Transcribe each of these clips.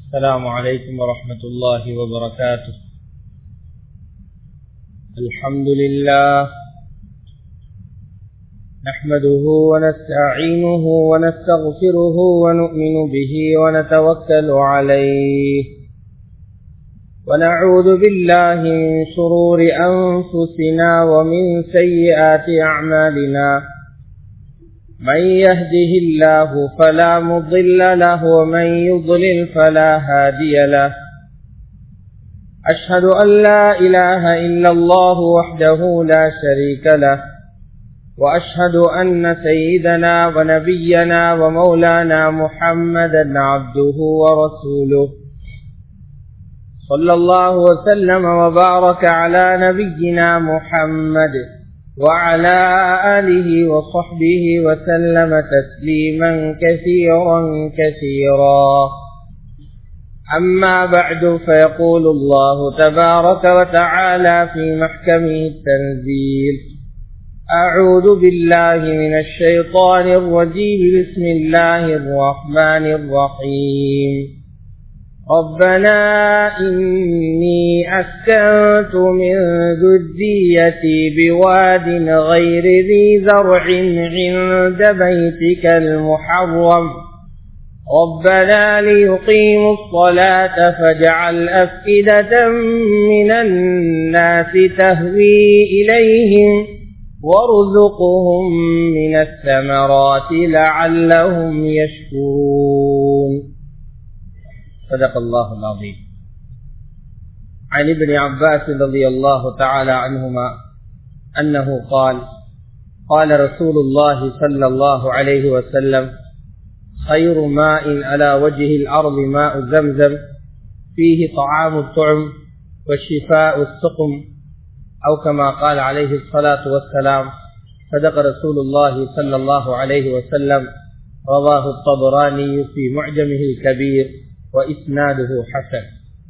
السلام عليكم ورحمة الله وبركاته الحمد لله نحمده ونستعينه ونستغفره ونؤمن به ونتوكل عليه ونعوذ بالله من شرور أنفسنا ومن سيئات أعمالنا من يهده الله فلا مضل له ومن يضلل فلا هادي له أشهد أن لا إله إلا الله وحده لا شريك له وأشهد أن سيدنا ونبينا ومولانا محمدا عبده ورسوله صلى الله وسلم وبارك على نبينا محمد وعلى آله وصحبه وسلم تسليما كثيرا كثيرا أما بعد فيقول الله تبارك وتعالى في محكمه التنزيل أعوذ بالله من الشيطان الرجيم بسم الله الرحمن الرحيم ربنا إني أسكنت من ذريتي بواد غير ذي زرع عند بيتك المحرم ربنا ليقيموا الصلاة فاجعل أفئدة من الناس تهوي إليهم وارزقهم من الثمرات لعلهم يشكرون صدق الله العظيم عن ابن عباس رضي الله تعالى عنهما أنه قال قال رسول الله صلى الله عليه وسلم خير ماء على وجه الأرض ماء زمزم فيه طعام الطعم وشفاء السقم أو كما قال عليه الصلاة والسلام صدق رسول الله صلى الله عليه وسلم رواه الطبراني في معجمه الكبير وإسناده حسن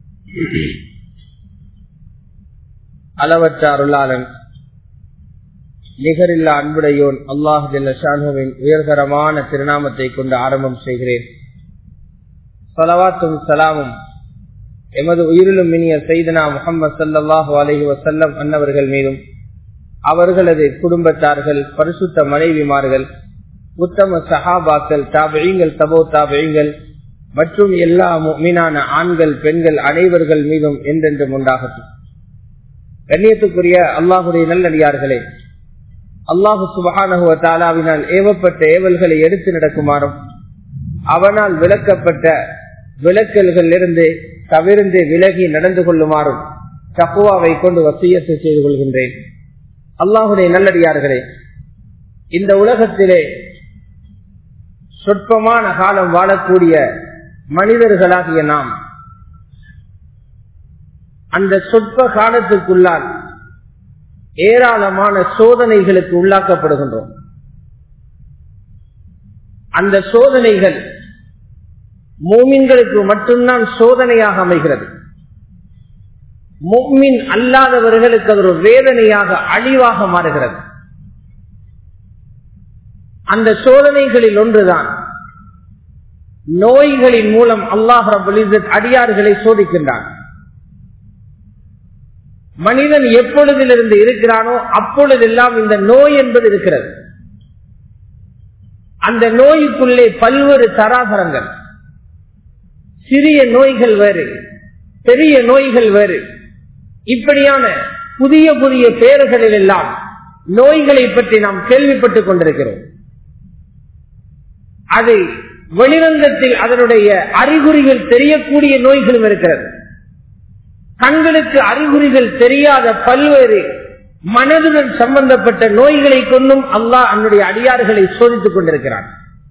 அளவற்ற அருளாளன் நிகரில்லா அன்புடையோன் அல்லாஹ் ஜல்லஷானுவின் உயர்தரமான திருநாமத்தை கொண்டு ஆரம்பம் செய்கிறேன் சலவாத்தும் சலாமும் எமது உயிரிலும் இனிய செய்தனா முகமது சல்லாஹு அலஹி வசல்லம் அன்னவர்கள் மீதும் அவர்களது குடும்பத்தார்கள் பரிசுத்த மனைவிமார்கள் உத்தம சஹாபாக்கள் தாபழிங்கள் தபோ தாபழிங்கள் மற்றும் எல்லா மீனான ஆண்கள் பெண்கள் அனைவர்கள் மீதும் என்றென்றும் உண்டாகட்டும் கண்ணியத்துக்குரிய அல்லாஹுடைய நல்லடியார்களே அல்லாஹு சுபகானகுவ தாலாவினால் ஏவப்பட்ட ஏவல்களை எடுத்து நடக்குமாறும் அவனால் விளக்கப்பட்ட விளக்கல்கள் இருந்து தவிர்ந்து விலகி நடந்து கொள்ளுமாறும் தப்புவாவை கொண்டு வசியத்தை செய்து கொள்கின்றேன் அல்லாஹுடைய நல்லடியார்களே இந்த உலகத்திலே சொற்பமான காலம் வாழக்கூடிய மனிதர்களாகிய நாம் அந்த சொற்ப காலத்துக்குள்ளால் ஏராளமான சோதனைகளுக்கு உள்ளாக்கப்படுகின்றோம் அந்த சோதனைகள் மூமின்களுக்கு மட்டும்தான் சோதனையாக அமைகிறது முக்மின் அல்லாதவர்களுக்கு அது ஒரு வேதனையாக அழிவாக மாறுகிறது அந்த சோதனைகளில் ஒன்றுதான் நோய்களின் மூலம் அல்லாஹ் ரபுலிசத் அடியார்களை சோதிக்கின்றான் மனிதன் எப்பொழுதிலிருந்து இருக்கிறானோ அப்பொழுதெல்லாம் இந்த நோய் என்பது இருக்கிறது அந்த நோய்க்குள்ளே பல்வேறு தராதரங்கள் சிறிய நோய்கள் வேறு பெரிய நோய்கள் வேறு இப்படியான புதிய புதிய பெயர்களில் எல்லாம் நோய்களை பற்றி நாம் கேள்விப்பட்டுக் கொண்டிருக்கிறோம் அது வெளிரங்கத்தில் அதனுடைய அறிகுறிகள் தெரியக்கூடிய நோய்களும் இருக்கிறது கண்களுக்கு அறிகுறிகள் தெரியாத பல்வேறு மனதுடன் சம்பந்தப்பட்ட நோய்களை கொண்டும் அல்லாஹ் அன்னுடைய அடியார்களை சோதித்துக் கொண்டிருக்கிறான்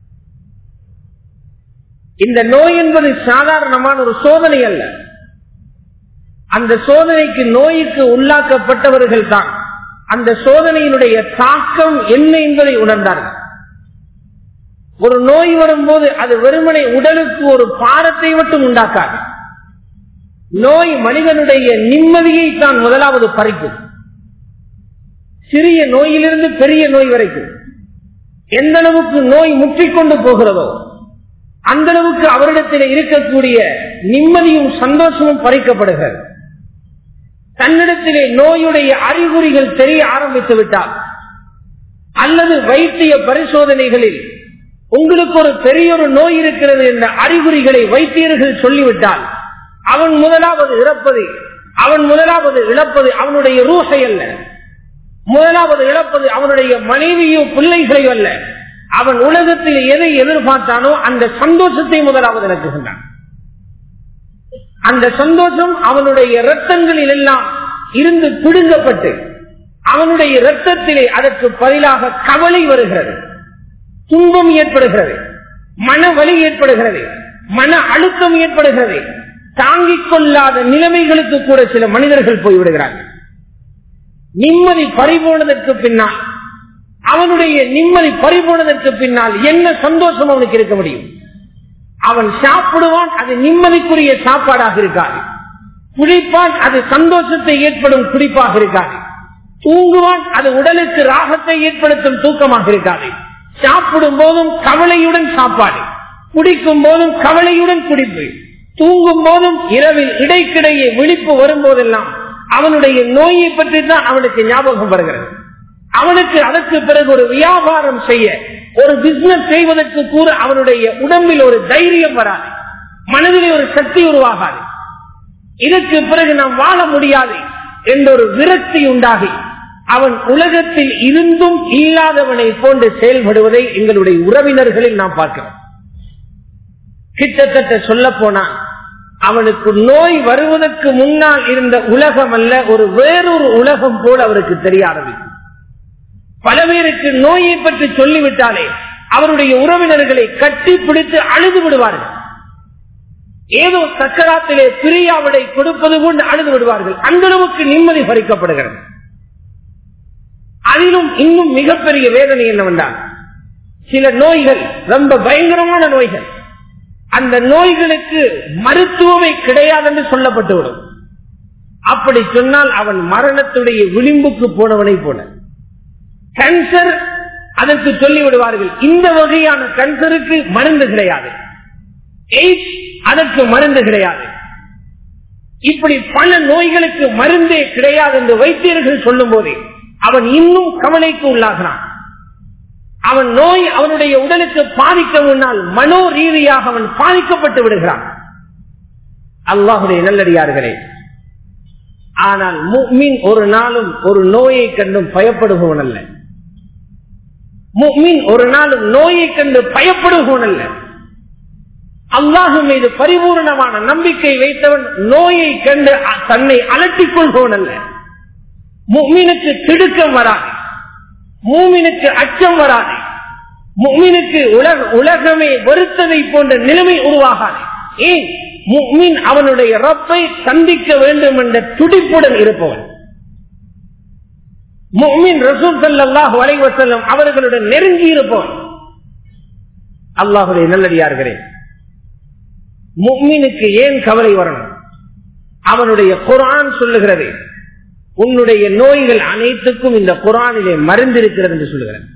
இந்த நோய் என்பது சாதாரணமான ஒரு சோதனை அல்ல அந்த சோதனைக்கு நோய்க்கு உள்ளாக்கப்பட்டவர்கள் தான் அந்த சோதனையினுடைய தாக்கம் என்ன என்பதை உணர்ந்தார்கள் ஒரு நோய் வரும்போது அது வெறுமனை உடலுக்கு ஒரு பாரத்தை மட்டும் உண்டாக்காது நோய் மனிதனுடைய நிம்மதியை தான் முதலாவது பறிக்கும் சிறிய நோயிலிருந்து பெரிய நோய் வரைக்கும் எந்த அளவுக்கு நோய் முற்றிக்கொண்டு போகிறதோ அந்த அளவுக்கு அவரிடத்தில் இருக்கக்கூடிய நிம்மதியும் சந்தோஷமும் பறிக்கப்படுகிறது தன்னிடத்திலே நோயுடைய அறிகுறிகள் தெரிய ஆரம்பித்து விட்டால் அல்லது வைத்திய பரிசோதனைகளில் உங்களுக்கு ஒரு பெரிய ஒரு நோய் இருக்கிறது என்ற அறிகுறிகளை வைத்தியர்கள் சொல்லிவிட்டால் அவன் முதலாவது இறப்பது அவன் முதலாவது இழப்பது அவனுடைய ரூசை அல்ல முதலாவது இழப்பது அவனுடைய மனைவியோ பிள்ளைகளையோ அல்ல அவன் உலகத்தில் எதை எதிர்பார்த்தானோ அந்த சந்தோஷத்தை முதலாவது இழக்குகின்றான் அந்த சந்தோஷம் அவனுடைய இரத்தங்களில் எல்லாம் இருந்து பிடுங்கப்பட்டு அவனுடைய இரத்தத்திலே அதற்கு பதிலாக கவலை வருகிறது துன்பம் ஏற்படுகிறது மன வலி ஏற்படுகிறது மன அழுத்தம் ஏற்படுகிறது தாங்கிக் கொள்ளாத நிலைமைகளுக்கு கூட சில மனிதர்கள் போய்விடுகிறார்கள் நிம்மதி பறிபோனதற்கு பின்னால் அவனுடைய நிம்மதி பறிபோனதற்கு பின்னால் என்ன சந்தோஷம் அவனுக்கு இருக்க முடியும் அவன் சாப்பிடுவான் அது நிம்மதிக்குரிய சாப்பாடாக இருக்காது குடிப்பான் அது சந்தோஷத்தை ஏற்படும் குடிப்பாக இருக்காது தூங்குவான் அது உடலுக்கு ராகத்தை ஏற்படுத்தும் தூக்கமாக இருக்காது சாப்பிடும் போதும் கவலையுடன் சாப்பாடு குடிக்கும் போதும் கவலையுடன் குடிப்பு தூங்கும் போதும் இரவில் இடைக்கிடையே விழிப்பு வரும்போதெல்லாம் அவனுடைய நோயை பற்றி தான் அவனுக்கு ஞாபகம் வருகிறது அவனுக்கு அதற்கு பிறகு ஒரு வியாபாரம் செய்ய ஒரு பிசினஸ் செய்வதற்கு கூட அவனுடைய உடம்பில் ஒரு தைரியம் வராது மனதிலே ஒரு சக்தி உருவாகாது இதற்கு பிறகு நாம் வாழ முடியாது என்ற ஒரு விரக்தி உண்டாகி அவன் உலகத்தில் இருந்தும் இல்லாதவனை போன்று செயல்படுவதை எங்களுடைய உறவினர்களில் நாம் பார்க்கிறோம் கிட்டத்தட்ட சொல்ல போனா அவனுக்கு நோய் வருவதற்கு முன்னால் இருந்த உலகம் அல்ல ஒரு வேறொரு உலகம் போல் அவருக்கு தெரிய ஆரம்பிக்கும் பல பேருக்கு நோயை பற்றி சொல்லிவிட்டாலே அவருடைய உறவினர்களை கட்டி பிடித்து அழுது விடுவார்கள் ஏதோ சக்கராத்திலே பிரியாவிடை கொடுப்பது கொண்டு அழுது விடுவார்கள் அந்த அளவுக்கு நிம்மதி பறிக்கப்படுகிறது அதிலும் இன்னும் மிகப்பெரிய வேதனை என்னவென்றால் சில நோய்கள் ரொம்ப பயங்கரமான நோய்கள் அந்த நோய்களுக்கு மருத்துவமே கிடையாது என்று சொல்லப்பட்டுவிடும் அப்படி சொன்னால் அவன் மரணத்துடைய விளிம்புக்கு போனவனை போல கேன்சர் அதற்கு சொல்லி விடுவார்கள் இந்த வகையான கேன்சருக்கு மருந்து கிடையாது எய்ட்ஸ் அதற்கு மருந்து கிடையாது இப்படி பல நோய்களுக்கு மருந்தே கிடையாது என்று வைத்தியர்கள் சொல்லும் போதே அவன் இன்னும் கவலைக்கு உள்ளாகிறான் அவன் நோய் அவனுடைய உடலுக்கு பாதிக்க முன்னால் மனோ ரீதியாக அவன் பாதிக்கப்பட்டு விடுகிறான் அல்லாஹுடைய நல்லடியார்களே ஆனால் முக்மின் ஒரு நாளும் ஒரு நோயை கண்டும் பயப்படுபவன் அல்ல முக்மின் ஒரு நாளும் நோயை கண்டு பயப்படுபவன் அல்ல அல்லாஹு மீது பரிபூர்ணமான நம்பிக்கை வைத்தவன் நோயை கண்டு தன்னை அலட்டிக் கொள்பவன் அல்ல முக்மினுக்கு திடுக்கம் வராது மூமினுக்கு அச்சம் வராது முக்மினுக்கு உலக உலகமே வருத்ததை போன்ற நிலைமை உருவாகாது ஏன் முக்மின் அவனுடைய ரப்பை சந்திக்க வேண்டும் என்ற துடிப்புடன் இருப்பவன் முக்மின் ரசூல் சல்லாஹ் வலைவசல்லம் அவர்களுடன் நெருங்கி இருப்பவன் அல்லாஹுடைய நல்லடியார்களே முக்மினுக்கு ஏன் கவலை வரணும் அவனுடைய குரான் சொல்லுகிறது உன்னுடைய நோய்கள் அனைத்துக்கும் இந்த குரானிலே மருந்திருக்கிறது என்று சொல்லுகிறார்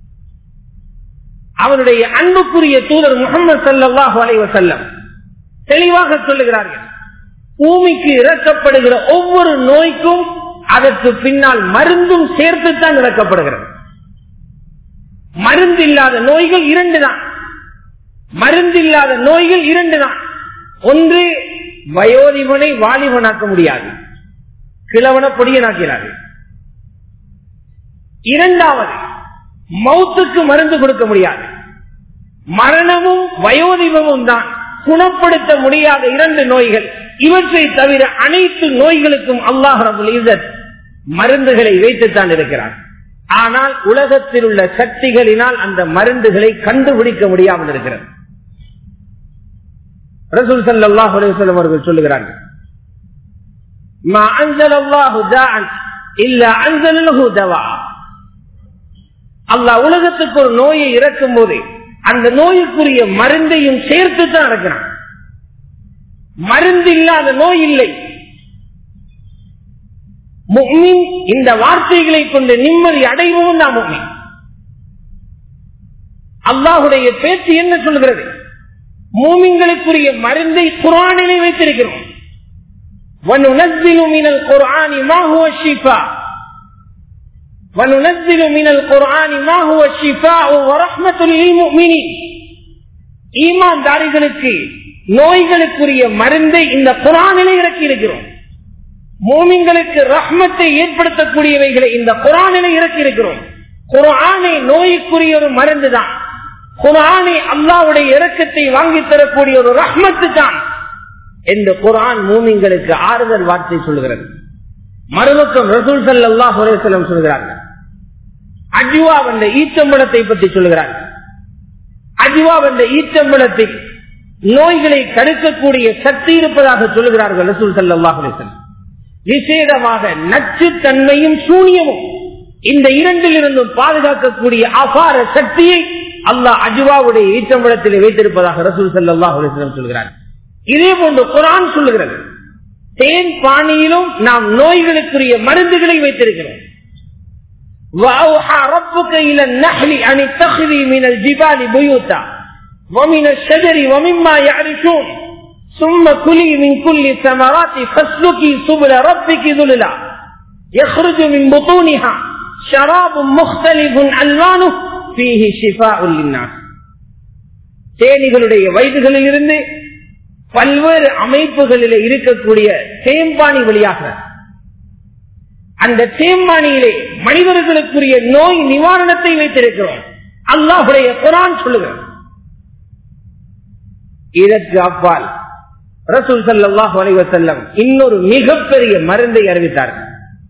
அவனுடைய அன்புக்குரிய தூதர் முகமது சல்லாஹு அலைவசல்லம் தெளிவாக சொல்லுகிறார்கள் பூமிக்கு இறக்கப்படுகிற ஒவ்வொரு நோய்க்கும் அதற்கு பின்னால் மருந்தும் சேர்த்துத்தான் இறக்கப்படுகிறது மருந்து இல்லாத நோய்கள் இரண்டு தான் மருந்து இல்லாத நோய்கள் இரண்டு தான் ஒன்று வயோதிபனை வாலிபனாக்க முடியாது கிழவன பொடியனாக்கிறார்கள் இரண்டாவது மௌத்துக்கு மருந்து கொடுக்க முடியாது மரணமும் வயோதிபமும் தான் குணப்படுத்த முடியாத இரண்டு நோய்கள் இவற்றை தவிர அனைத்து நோய்களுக்கும் அல்லாஹ் ரபுல் இசத் மருந்துகளை வைத்துத்தான் இருக்கிறார் ஆனால் உலகத்தில் உள்ள சக்திகளினால் அந்த மருந்துகளை கண்டுபிடிக்க முடியாமல் இருக்கிறது ரசூல் சல்லாஹ் அலுவலம் அவர்கள் சொல்லுகிறார்கள் அல்லா உலகத்துக்கு ஒரு நோயை இறக்கும் போது அந்த நோய்க்குரிய மருந்தையும் சேர்த்து தான் இறக்கிறான் மருந்து இல்லாத நோய் இல்லை முக்மின் இந்த வார்த்தைகளை கொண்டு நிம்மதி அடைவோம் தான் முக்மின் அல்லாஹுடைய பேச்சு என்ன சொல்கிறது மூமிங்களுக்குரிய மருந்தை குரானிலே வைத்திருக்கிறோம் وَنُنَزِّلُ مِنَ الْقُرْآنِ مَا هُوَ الشِّفَاءُ وَنُنَزِّلُ مِنَ الْقُرْآنِ مَا هُوَ الشِّفَاءُ وَرَحْمَةٌ لِلْمُؤْمِنِينَ ஈமான்தாரிகளுக்கு நோய்களுக்குரிய மருந்தை இந்த குரானிலே இறக்கி இருக்கிறோம் மோமிங்களுக்கு ரஹ்மத்தை ஏற்படுத்தக்கூடியவைகளை இந்த குரானிலே இறக்கி இருக்கிறோம் குரானை நோய்க்குரிய ஒரு மருந்து தான் குரானை அல்லாவுடைய இறக்கத்தை வாங்கி தரக்கூடிய ஒரு ரஹ்மத்து தான் இந்த குரான் மூமிங்களுக்கு ஆறுதல் வார்த்தை சொல்கிறது மறுபக்கம் ரசூல் சல்லாஹ் செல்லம் சொல்கிறார்கள் அஜுவா வந்த ஈச்சம்பளத்தை பற்றி சொல்கிறார்கள் அஜுவா வந்த ஈச்சம்பளத்தை நோய்களை தடுக்கக்கூடிய சக்தி இருப்பதாக சொல்லுகிறார்கள் ரசூல் சல்லாஹ் செல்லம் விசேடமாக நச்சுத்தன்மையும் சூனியமும் இந்த இரண்டில் இருந்தும் பாதுகாக்கக்கூடிய அபார சக்தியை அல்லாஹ் அஜுவாவுடைய ஈச்சம்பளத்தில் வைத்திருப்பதாக ரசூல் சல்லாஹ் சொல்கிறார் இதே போன்று குரான் சொல்லுகிறது தேன் பாணியிலும் நாம் நோய்களுக்குரிய மருந்துகளை வைத்திருக்கிறோம் وأوحى ربك إلى النحل أن اتخذي من الجبال بيوتا ومن الشجر ومما يعرشون ثم كلي من كل الثمرات فاسلكي سبل ربك ذللا يخرج من بطونها شراب مختلف ألوانه فيه شفاء للناس தேனிகளுடைய வயதுகளில் இருந்து பல்வேறு அமைப்புகளில் இருக்கக்கூடிய தேம்பாணி வழியாக அந்த தேம்பாணியிலே மனிதர்களுக்குரிய நோய் நிவாரணத்தை வைத்திருக்கிறோம் அல்லாஹுடைய குரான் சொல்லுகிறோம் இதற்கு அப்பால் ரசூல் சல்லாஹ் அலைவசல்லம் இன்னொரு மிகப்பெரிய மருந்தை அறிவித்தார்கள்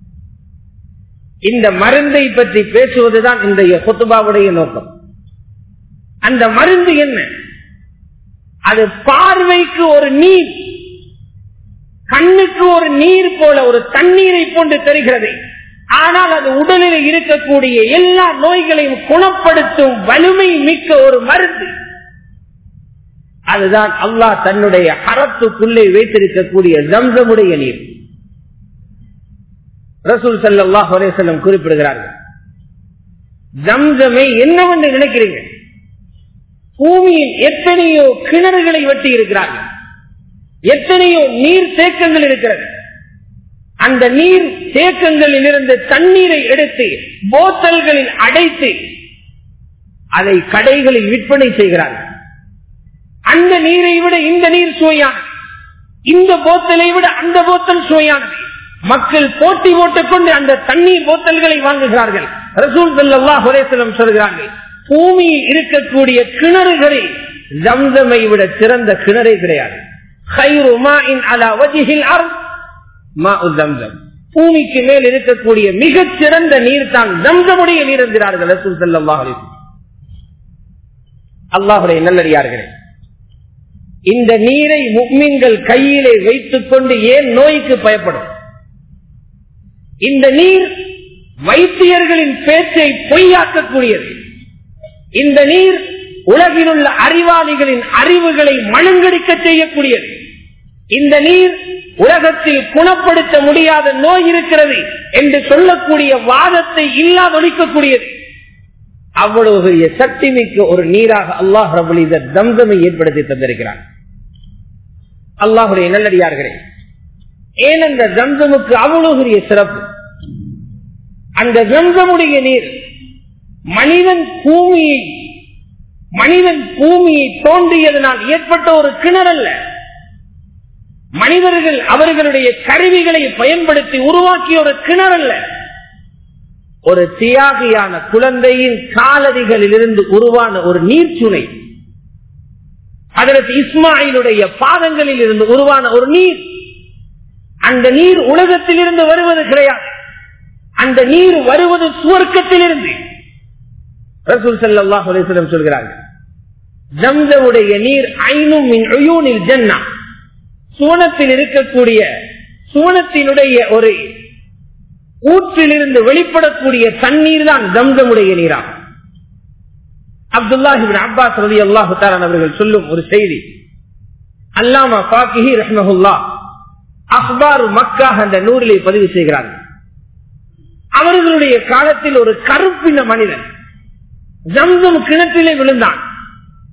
இந்த மருந்தை பற்றி பேசுவதுதான் இன்றைய கொத்துபாவுடைய நோக்கம் அந்த மருந்து என்ன அது பார்வைக்கு ஒரு நீர் கண்ணுக்கு ஒரு நீர் போல ஒரு தண்ணீரை போன்று தெரிகிறது ஆனால் அது உடலில் இருக்கக்கூடிய எல்லா நோய்களையும் குணப்படுத்தும் வலிமை மிக்க ஒரு மருந்து அதுதான் அல்லாஹ் தன்னுடைய அறத்துக்குள்ளே வைத்திருக்கக்கூடிய ஜம்சமுடைய நீர் ரசூல் சல்லாஹ் அலேசல்லம் குறிப்பிடுகிறார்கள் ஜம்சமை என்னவென்று நினைக்கிறீங்க பூமியில் எத்தனையோ கிணறுகளை வெட்டி இருக்கிறார்கள் எத்தனையோ நீர் தேக்கங்கள் இருக்கிறது அந்த நீர் தேக்கங்களில் இருந்து தண்ணீரை எடுத்து போத்தல்களில் அடைத்து அதை கடைகளில் விற்பனை செய்கிறார்கள் அந்த நீரை விட இந்த நீர் சுவையானது இந்த போத்தலை விட அந்த போத்தல் சுவையானது மக்கள் போட்டி போட்டுக்கொண்டு அந்த தண்ணீர் போத்தல்களை வாங்குகிறார்கள் ரசூல் சல்லா ஹுரேசலம் சொல்கிறார்கள் பூமியில் இருக்கக்கூடிய கிணறுகளில் ஜம்சமை விட சிறந்த கிணறே கிடையாது பூமிக்கு மேல் இருக்கக்கூடிய மிகச் சிறந்த நீர் தான் ஜம்சமுடைய நீர் என்கிறார்கள் ரசூல் சல்லா அல்லாஹுடைய நல்லடியார்களே இந்த நீரை முக்மீன்கள் கையிலே வைத்துக் கொண்டு ஏன் நோய்க்கு பயப்படும் இந்த நீர் வைத்தியர்களின் பேச்சை பொய்யாக்கக்கூடியது இந்த நீர் உலகில் உள்ள அறிவாளிகளின் அறிவுகளை மழுங்கடிக்க செய்யக்கூடியது இந்த நீர் உலகத்தில் குணப்படுத்த முடியாத நோய் இருக்கிறது என்று சொல்லக்கூடிய வாதத்தை இல்லாதொழிக்கக்கூடியது அவ்வளவு பெரிய சக்தி மிக்க ஒரு நீராக அல்லாஹ் ரபுலிதர் தம்சமை ஏற்படுத்தி தந்திருக்கிறார் அல்லாஹுடைய நல்லடியார்களே ஏன் அந்த ஜம்சமுக்கு அவ்வளவு பெரிய சிறப்பு அந்த ஜம்சமுடைய நீர் மனிதன் பூமியை மனிதன் பூமியை தோன்றியதனால் ஏற்பட்ட ஒரு கிணறல்ல மனிதர்கள் அவர்களுடைய கருவிகளை பயன்படுத்தி உருவாக்கிய ஒரு கிணறல்ல ஒரு தியாகியான குழந்தையின் காலடிகளில் இருந்து உருவான ஒரு நீர்ச்சுனை அதற்கு இஸ்மாயிலுடைய பாதங்களில் இருந்து உருவான ஒரு நீர் அந்த நீர் உலகத்தில் இருந்து வருவது கிடையாது அந்த நீர் வருவது சுவர்க்கத்தில் இருந்து ரசூல் சல்லாஹ் அலிஸ்லம் சொல்கிறார்கள் ஜம்சமுடைய நீர் ஐனும் மின் ஜன்னா சுவனத்தில் இருக்கக்கூடிய சுவனத்தினுடைய ஒரு ஊற்றிலிருந்து வெளிப்படக்கூடிய தண்ணீர் தான் ஜம்சமுடைய நீராகும் அப்துல்லாஹிபின் அப்பாஸ் ரவி அல்லாஹு அவர்கள் சொல்லும் ஒரு செய்தி அல்லாமா பாக்கிஹி ரஹ்மஹுல்லா அஹ்பாரு மக்காக அந்த நூறிலே பதிவு செய்கிறார்கள் அவர்களுடைய காலத்தில் ஒரு கருப்பின மனிதன் ஜம்சம் கிணற்றிலே விழுந்தான்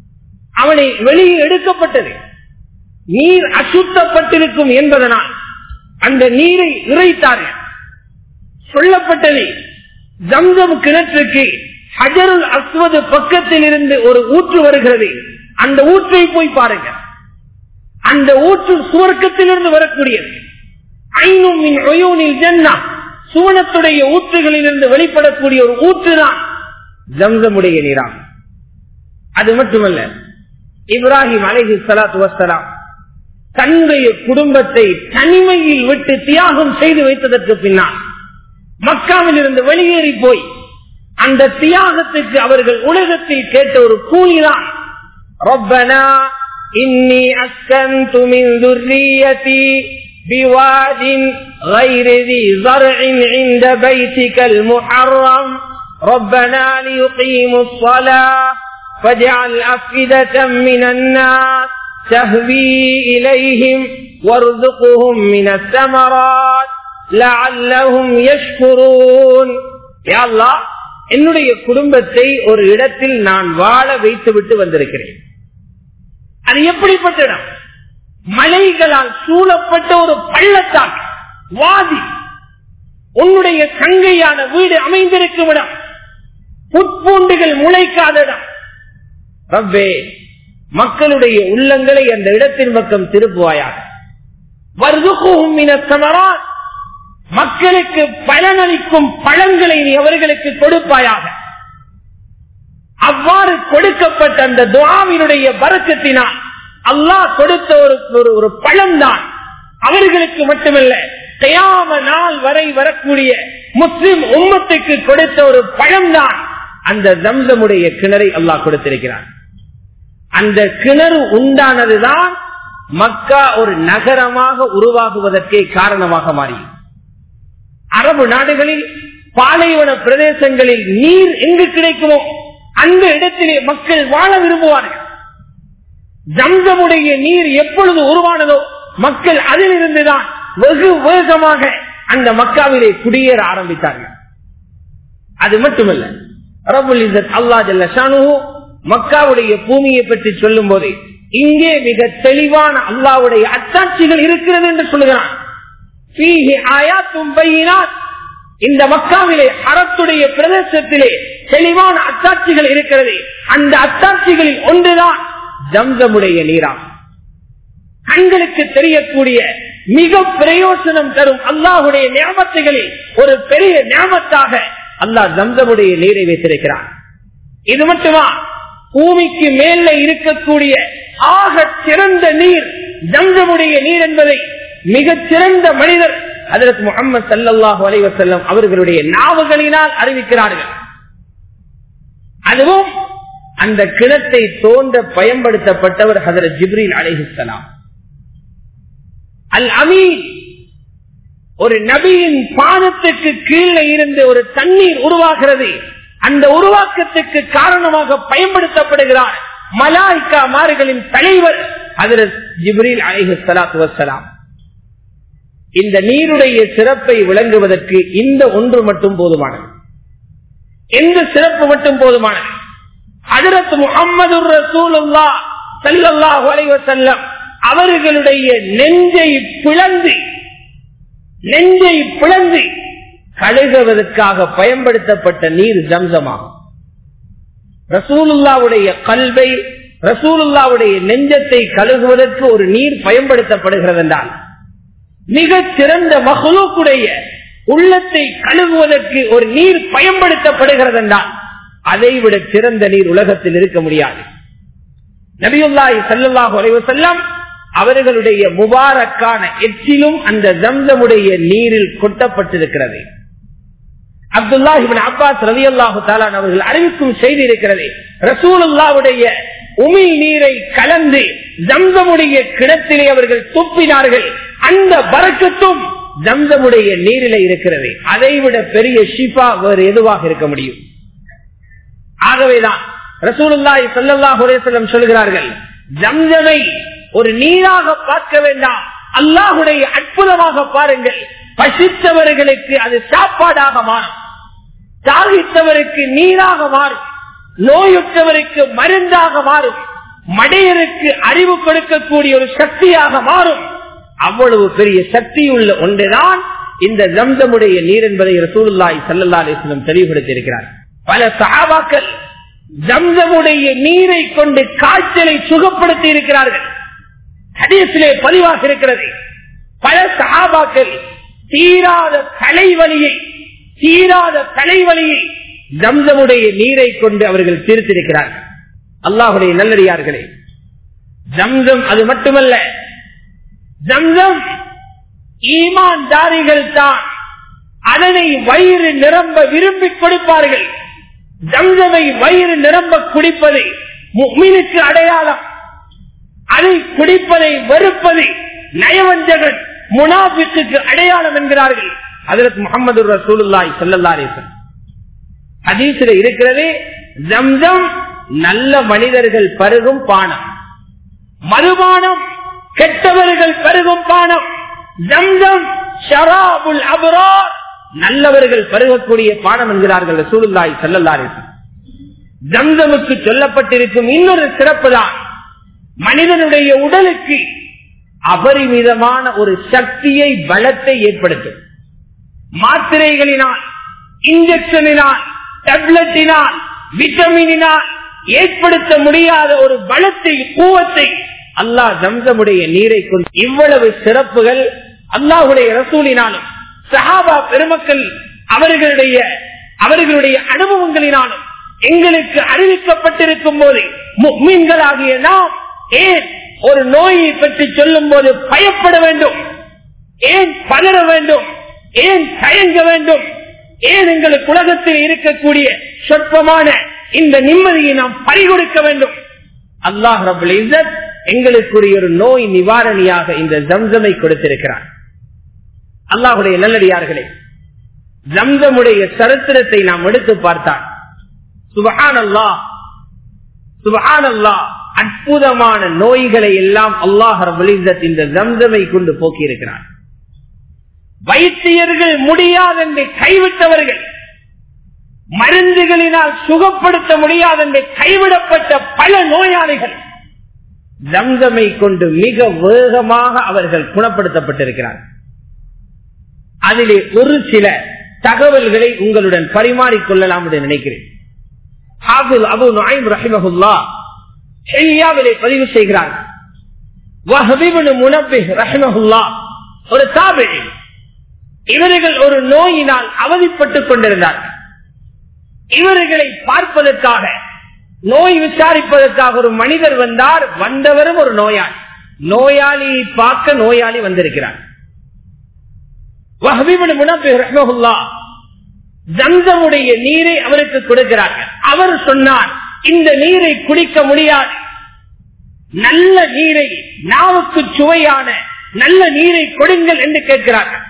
அவனை வெளியே எடுக்கப்பட்டது நீர் அசுத்தப்பட்டிருக்கும் என்பதனால் அந்த நீரை இறைத்தார்கள் சொல்லப்பட்டது ஜம்சம் கிணற்றுக்கு ஹஜருல் அஸ்வது பக்கத்தில் இருந்து ஒரு ஊற்று வருகிறது அந்த ஊற்றை போய் பாருங்க அந்த ஊற்று சுவர்க்கத்திலிருந்து வரக்கூடியது ஐநும் மின் ஒயோனில் ஜன்னா சுவனத்துடைய ஊற்றுகளில் இருந்து வெளிப்படக்கூடிய ஒரு ஊற்று தான் ஜம்சமுடைய நீராகும் அது மட்டுமல்ல இப்ராஹிம் அலைஹி சலாத்து வசலாம் தன்னுடைய குடும்பத்தை தனிமையில் விட்டு தியாகம் செய்து வைத்ததற்கு பின்னால் மக்காவில் இருந்து வெளியேறி போய் அந்த தியாகத்துக்கு அவர்கள் உலகத்தில் கேட்ட ஒரு கூலிதான் ربنا إني أسكنت من ذريتي بواد غير ذي زرع عند بيتك المحرم ربنا ليقيموا الصلاة فاجعل أفئدة من الناس تهوي إليهم وارزقهم من الثمرات لعلهم يشكرون يا الله என்னுடைய குடும்பத்தை ஒரு இடத்தில் நான் வாழ வைத்து விட்டு வந்திருக்கிறேன் அது எப்படிப்பட்ட இடம் மலைகளால் சூழப்பட்ட ஒரு பள்ளத்தான் வாதி உன்னுடைய சங்கையான வீடு அமைந்திருக்கும் இடம் புட்பூண்டுகள் முளைக்காத இடம் ரப்பே மக்களுடைய உள்ளங்களை அந்த இடத்தின் பக்கம் திருப்புவாயாக வருதுகும் சமரான் மக்களுக்கு பலனளிக்கும் பழங்களை நீ அவர்களுக்கு கொடுப்பாயாக அவ்வாறு கொடுக்கப்பட்ட அந்த துவாவினுடைய வரக்கத்தினால் அல்லாஹ் கொடுத்த ஒரு ஒரு- ஒரு பழம்தான் அவர்களுக்கு மட்டுமல்ல தயாம நாள் வரை வரக்கூடிய முஸ்லிம் உம்மத்துக்கு கொடுத்த ஒரு பழம்தான் அந்த ஜம்சமுடைய கிணறை அல்லாஹ் கொடுத்திருக்கிறார் அந்த கிணறு உண்டானதுதான் மக்கா ஒரு நகரமாக உருவாகுவதற்கே காரணமாக மாறியது அரபு நாடுகளில் பாலைவன பிரதேசங்களில் நீர் எங்கு கிடைக்குமோ அந்த இடத்திலே மக்கள் வாழ விரும்புவார்கள் ஜம்சமுடைய நீர் எப்பொழுது உருவானதோ மக்கள் அதிலிருந்துதான் வெகு வேகமாக அந்த மக்காவிலே குடியேற ஆரம்பித்தார்கள் அது மட்டுமல்ல ரபுல் இஸ்ஸத் அல்லாஹ் ஜல்ல ஷானுஹு மக்காவுடைய பூமியை பற்றி சொல்லும் போது இங்கே மிக தெளிவான அல்லாவுடைய அச்சாட்சிகள் இருக்கிறது என்று சொல்லுகிறான் ஃபீஹி ஆயாத்தும் பையினாத். இந்த மக்காவிலே அறத்துடைய பிரதேசத்திலே தெளிவான அத்தாட்சிகள் இருக்கிறது அந்த அத்தாட்சிகளில் ஒன்றுதான் ஜம்சமுடைய நீராகும் கண்களுக்கு தெரியக்கூடிய மிக பிரயோசனம் தரும் அல்லாஹுடைய ஞாபகங்களில் ஒரு பெரிய ஞாபகத்தாக அல்லாஹ் ஜம்சமுடைய நீரை வைத்திருக்கிறார் இது மட்டுமா பூமிக்கு மேல இருக்கக்கூடிய ஆக சிறந்த நீர் ஜம்சமுடைய நீர் என்பதை மிகச் சிறந்த மனிதர் அதற்கு முகமது சல்லாஹூ அலைவசல்லம் அவர்களுடைய நாவுகளினால் அறிவிக்கிறார்கள் அதுவும் அந்த கிணத்தை தோன்ற பயன்படுத்தப்பட்டவர் ஹதரத் ஜிப்ரீல் அலைஹிஸ்லாம் அல் அமீன் ஒரு நபியின் பாதத்துக்கு கீழே இருந்து ஒரு தண்ணீர் உருவாகிறது அந்த உருவாக்கத்துக்கு காரணமாக பயன்படுத்தப்படுகிறார் மலாய்கா மார்களின் தலைவர் ஹதரத் ஜிப்ரீல் அலைஹி சலாத்து வசலாம் இந்த நீருடைய சிறப்பை விளங்குவதற்கு இந்த ஒன்று மட்டும் போதுமானது எந்த சிறப்பு மட்டும் போதுமானது ஹதரத் முகமது ரசூலுல்லா ஸல்லல்லாஹு அலைஹி வஸல்லம் அவர்களுடைய நெஞ்சை பிளந்து நெஞ்சை பிளந்து கழுகுவதற்காக பயன்படுத்தப்பட்ட நீர் ஜம்சமாகும் ரசூலுல்லாவுடைய கல்வை ரசூலுல்லாவுடைய நெஞ்சத்தை கழுகுவதற்கு ஒரு நீர் பயன்படுத்தப்படுகிறது என்றால் மிகச் சிறந்த மகளுக்குடைய உள்ளத்தை கழுகுவதற்கு ஒரு நீர் பயன்படுத்தப்படுகிறது என்றால் அதை விட சிறந்த நீர் உலகத்தில் இருக்க முடியாது நபியுல்லாஹி ஸல்லல்லாஹு அலைஹி வஸல்லம் அவர்களுடைய முபாரக்கான எச்சிலும் அந்த ஜம்சமுடைய நீரில் கொட்டப்பட்டிருக்கிறது அப்துல்லாஹிபின் அப்பாஸ் ரவி அல்லாஹு தாலான் அவர்கள் அறிவிக்கும் செய்தி இருக்கிறது ரசூலுல்லாவுடைய உமிழ் நீரை கலந்து ஜம்சமுடைய கிணத்திலே அவர்கள் துப்பினார்கள் அந்த பறக்கத்தும் ஜம்சமுடைய நீரிலே இருக்கிறது அதைவிட பெரிய ஷிஃபா வேறு எதுவாக இருக்க முடியும் ஆகவேதான் ரசூலுல்லாஹி ஸல்லல்லாஹு அலைஹி வஸல்லம் சொல்கிறார்கள் ஜம்சமை ஒரு நீராக பார்க்க வேண்டாம் அல்லாஹுடைய அற்புதமாக பாருங்கள் பசித்தவர்களுக்கு அது சாப்பாடாக மாறும் தாகித்தவருக்கு நீராக மாறும் நோயுற்றவருக்கு மருந்தாக மாறும் மடையருக்கு அறிவு கொடுக்கக்கூடிய ஒரு சக்தியாக மாறும் அவ்வளவு பெரிய சக்தி உள்ள ஒன்றுதான் இந்த ஜம்சமுடைய நீர் என்பதை ரசூலுல்லாய் சல்லல்லா அலிஸ்லம் தெளிவுபடுத்தியிருக்கிறார் பல சகாபாக்கள் ஜம்சமுடைய நீரை கொண்டு காய்ச்சலை சுகப்படுத்தி இருக்கிறார்கள் ஹதீஸிலே பதிவாக இருக்கிறது பல சகாபாக்கள் தீராத தலைவலியை தீராத தலைவலியை ஜம்சமுடைய நீரை கொண்டு அவர்கள் தீர்த்திருக்கிறார்கள் அல்லாஹுடைய நல்லடியார்களே ஜம்சம் அது மட்டுமல்ல ஜம்சம் ஈமான் தாரிகள் தான் அதனை வயிறு நிரம்ப விரும்பி கொடுப்பார்கள் ஜம்சமை வயிறு நிரம்ப குடிப்பதை முக்மினுக்கு அடையாளம் அதை குடிப்பதை வெறுப்பதை நயவஞ்சகன் முனாபிக்கு அடையாளம் என்கிறார்கள் அதற்கு முகமது ரசூலுல்லாய் சொல்லல்லாரேசன் ஹதீசில இருக்கிறதே ஜம்சம் நல்ல மனிதர்கள் பருகும் பானம் மதுபானம் கெட்டவர்கள் பருகும் பானம் ஜம்சம் ஷராபுல் அபரார் நல்லவர்கள் பருகக்கூடிய பானம் என்கிறார்கள் ரசூலுல்லாய் சொல்லல்லாரேசன் ஜம்சமுக்கு சொல்லப்பட்டிருக்கும் இன்னொரு சிறப்பு தான் மனிதனுடைய உடலுக்கு அபரிமிதமான ஒரு சக்தியை பலத்தை ஏற்படுத்தும் மாத்திரைகளினால் இன்ஜெக்ஷனினால் டேப்லெட்டினால் விட்டமினால் ஏற்படுத்த முடியாத ஒரு பலத்தை கூவத்தை அல்லாஹ் ஜம்சமுடைய நீரை கொண்டு இவ்வளவு சிறப்புகள் அல்லாஹுடைய ரசூலினாலும் சஹாபா பெருமக்கள் அவர்களுடைய அவர்களுடைய அனுபவங்களினாலும் எங்களுக்கு அறிவிக்கப்பட்டிருக்கும் போது மீன்களாகிய நாம் ஏன் ஒரு நோயை பற்றி சொல்லும் போது பயப்பட வேண்டும் ஏன் பதற வேண்டும் ஏன் தயங்க வேண்டும் ஏன் எங்களுக்கு உலகத்தில் இருக்கக்கூடிய சொற்பமான இந்த நிம்மதியை நாம் பறிகொடுக்க வேண்டும் அல்லாஹ் ரபுல் இசத் எங்களுக்குரிய ஒரு நோய் நிவாரணியாக இந்த ஜம்சமை கொடுத்திருக்கிறார் அல்லாஹுடைய நல்லடியார்களே ஜம்சமுடைய சரித்திரத்தை நாம் எடுத்து பார்த்தால் சுபஹான் அல்லா சுபஹான் அல்லா அற்புதமான நோய்களை எல்லாம் அல்லாஹ் ரபுல் இசத் இந்த ஜம்சமை கொண்டு போக்கி இருக்கிறார் வைத்தியர்கள் முடியாதென்று கைவிட்டவர்கள் மருந்துகளினால் சுகப்படுத்த முடியாதென்று கைவிடப்பட்ட பல நோயாளிகள் ஜம்சமை கொண்டு மிக வேகமாக அவர்கள் குணப்படுத்தப்பட்டிருக்கிறார்கள் அதிலே ஒரு சில தகவல்களை உங்களுடன் பரிமாறிக்கொள்ளலாம் என்று நினைக்கிறேன் அபு நாயிம் ரஹிமஹுல்லா ஷெய்யாவிலே பதிவு செய்கிறார் ரஹிமஹுல்லா ஒரு தாபிழி இவர்கள் ஒரு நோயினால் அவதிப்பட்டுக் கொண்டிருந்தார்கள் இவர்களை பார்ப்பதற்காக நோய் விசாரிப்பதற்காக ஒரு மனிதர் வந்தார் வந்தவரும் ஒரு நோயாளி நோயாளியை பார்க்க நோயாளி வந்திருக்கிறார் ஜம்சமுடைய நீரை அவருக்கு கொடுக்கிறார்கள் அவர் சொன்னார் இந்த நீரை குடிக்க முடியாது நல்ல நீரை நாவுக்கு சுவையான நல்ல நீரை கொடுங்கள் என்று கேட்கிறார்கள்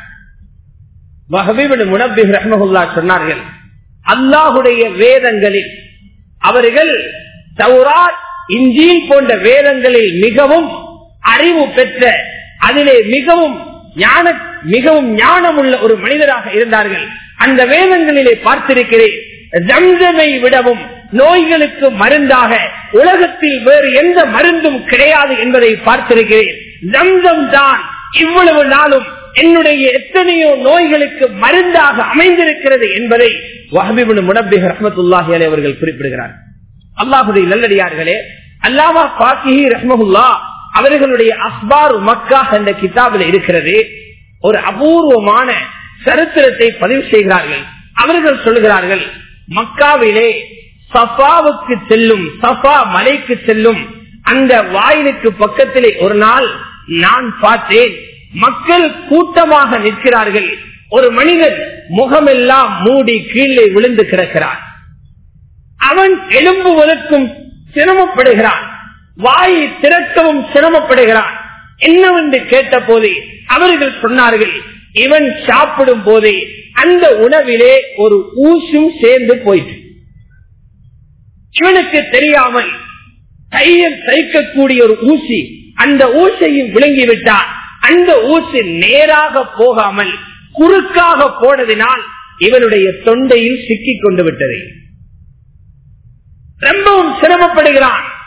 சொன்னார்கள் அல்லாஹுடைய வேதங்களில் அவர்கள் தௌராத் இஞ்சில் போன்ற வேதங்களில் மிகவும் அறிவு பெற்ற அதிலே மிகவும் ஞான மிகவும் ஞானம் உள்ள ஒரு மனிதராக இருந்தார்கள் அந்த வேதங்களிலே பார்த்திருக்கிறேன் ஜம்சமை விடவும் நோய்களுக்கு மருந்தாக உலகத்தில் வேறு எந்த மருந்தும் கிடையாது என்பதை பார்த்திருக்கிறேன் ஜம்சம் தான் இவ்வளவு நாளும் என்னுடைய எத்தனையோ நோய்களுக்கு மருந்தாக அமைந்திருக்கிறது என்பதை வஹபிபுன் முனப்பிக் ரஹமத்துல்லாஹி அலை அவர்கள் குறிப்பிடுகிறார் அல்லாஹுடைய நல்லடியார்களே அல்லாமா பாக்கிஹி ரஹ்மஹுல்லா அவர்களுடைய அஸ்பார் மக்கா என்ற கிதாபில் இருக்கிறது ஒரு அபூர்வமான சரித்திரத்தை பதிவு செய்கிறார்கள் அவர்கள் சொல்கிறார்கள் மக்காவிலே சஃபாவுக்கு செல்லும் சஃபா மலைக்கு செல்லும் அந்த வாயிலுக்கு பக்கத்திலே ஒரு நாள் நான் பார்த்தேன் மக்கள் கூட்டமாக நிற்கிறார்கள் ஒரு மனிதன் முகமெல்லாம் மூடி கீழே விழுந்து கிடக்கிறார் அவன் எழும்புவதற்கும் சிரமப்படுகிறான் வாயை திறக்கவும் சிரமப்படுகிறான் என்னவென்று கேட்ட போதே அவர்கள் சொன்னார்கள் இவன் சாப்பிடும் போதே அந்த உணவிலே ஒரு ஊசும் சேர்ந்து போயிட்டு இவனுக்கு தெரியாமல் கையில் தைக்கக்கூடிய ஒரு ஊசி அந்த ஊசையும் விளங்கிவிட்டான் அந்த ஊசி நேராக போகாமல் குறுக்காக போனதினால் இவனுடைய தொண்டையில் சிக்கிக் கொண்டு விட்டது ரொம்பவும் சிரமப்படுகிறான்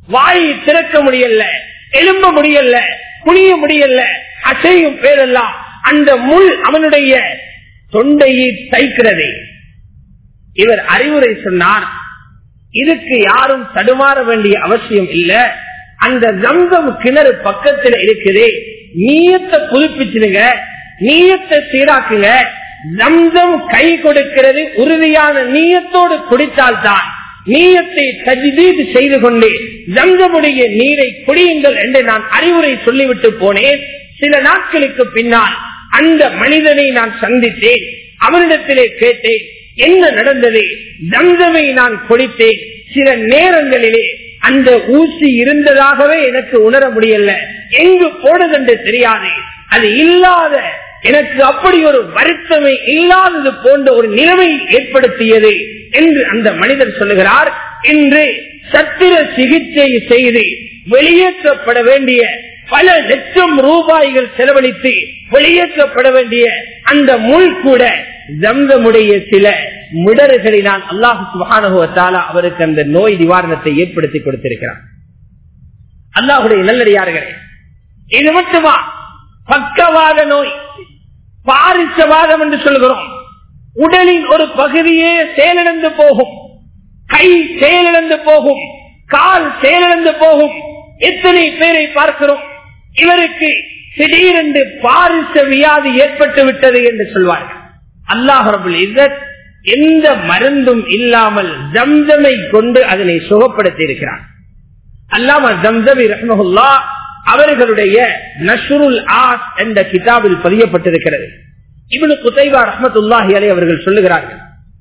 வாயை திறக்க முடியல எழும்ப முடியல குனிய முடியல அசையும் பேரெல்லாம் அந்த முள் அவனுடைய தொண்டையை தைக்கிறது இவர் அறிவுரை சொன்னார் இதுக்கு யாரும் தடுமாற வேண்டிய அவசியம் இல்ல அந்த ஜம்சம் கிணறு பக்கத்தில் இருக்குது நீயத்தை புதுப்பிச்சிருங்க நீயத்தை சீராக்குங்க ஜம்சம் கை கொடுக்கிறது உறுதியான நீயத்தோடு குடித்தால்தான் நீயத்தை தஜ்தீத் செய்து கொண்டு ஜம்சமுடைய நீரை குடியுங்கள் என்று நான் அறிவுரை சொல்லிவிட்டு போனேன் சில நாட்களுக்கு பின்னால் அந்த மனிதனை நான் சந்தித்தேன் அவனிடத்திலே கேட்டேன் என்ன நடந்தது ஜம்சமை நான் குடித்தேன் சில நேரங்களிலே அந்த ஊசி இருந்ததாகவே எனக்கு உணர முடியல எங்கு போனதென்று தெரியாது அது இல்லாத எனக்கு அப்படி ஒரு வருத்தமை இல்லாதது போன்ற ஒரு நிலைமை ஏற்படுத்தியது என்று அந்த மனிதர் சொல்லுகிறார் இன்று சத்திர சிகிச்சை செய்து வெளியேற்றப்பட வேண்டிய பல லட்சம் ரூபாய்கள் செலவழித்து வெளியேற்றப்பட வேண்டிய அந்த முள் கூட ஜம்சமுடைய சில மிடறுகளினால் அல்லாஹு சுபானுவத்தால அவருக்கு அந்த நோய் நிவாரணத்தை ஏற்படுத்தி கொடுத்திருக்கிறார் அல்லாஹுடைய நல்லடியார்களே இது மட்டுமா பக்கவாத நோய் பாரிசவாதம் என்று சொல்கிறோம் உடலின் ஒரு பகுதியே செயலிழந்து போகும் கை செயலிழந்து போகும் கால் செயலிழந்து போகும் எத்தனை பேரை பார்க்கிறோம் இவருக்கு திடீரென்று பாரிச வியாதி ஏற்பட்டு விட்டது என்று சொல்வார்கள் அல்லாஹ் இசத் எந்த மருந்தும் இல்லாமல் ஜம்சமை கொண்டு அதனை சுகப்படுத்தி இருக்கிறார் அல்லாம ஜம்சமி ரஹ்மஹுல்லா அவர்களுடைய நஷ்ருல் ஆஸ் என்ற கிதாபில் பதியப்பட்டிருக்கிறது இவனு குத்தைவா ரஹமத்துல்லாஹி அலை அவர்கள் சொல்லுகிறார்கள்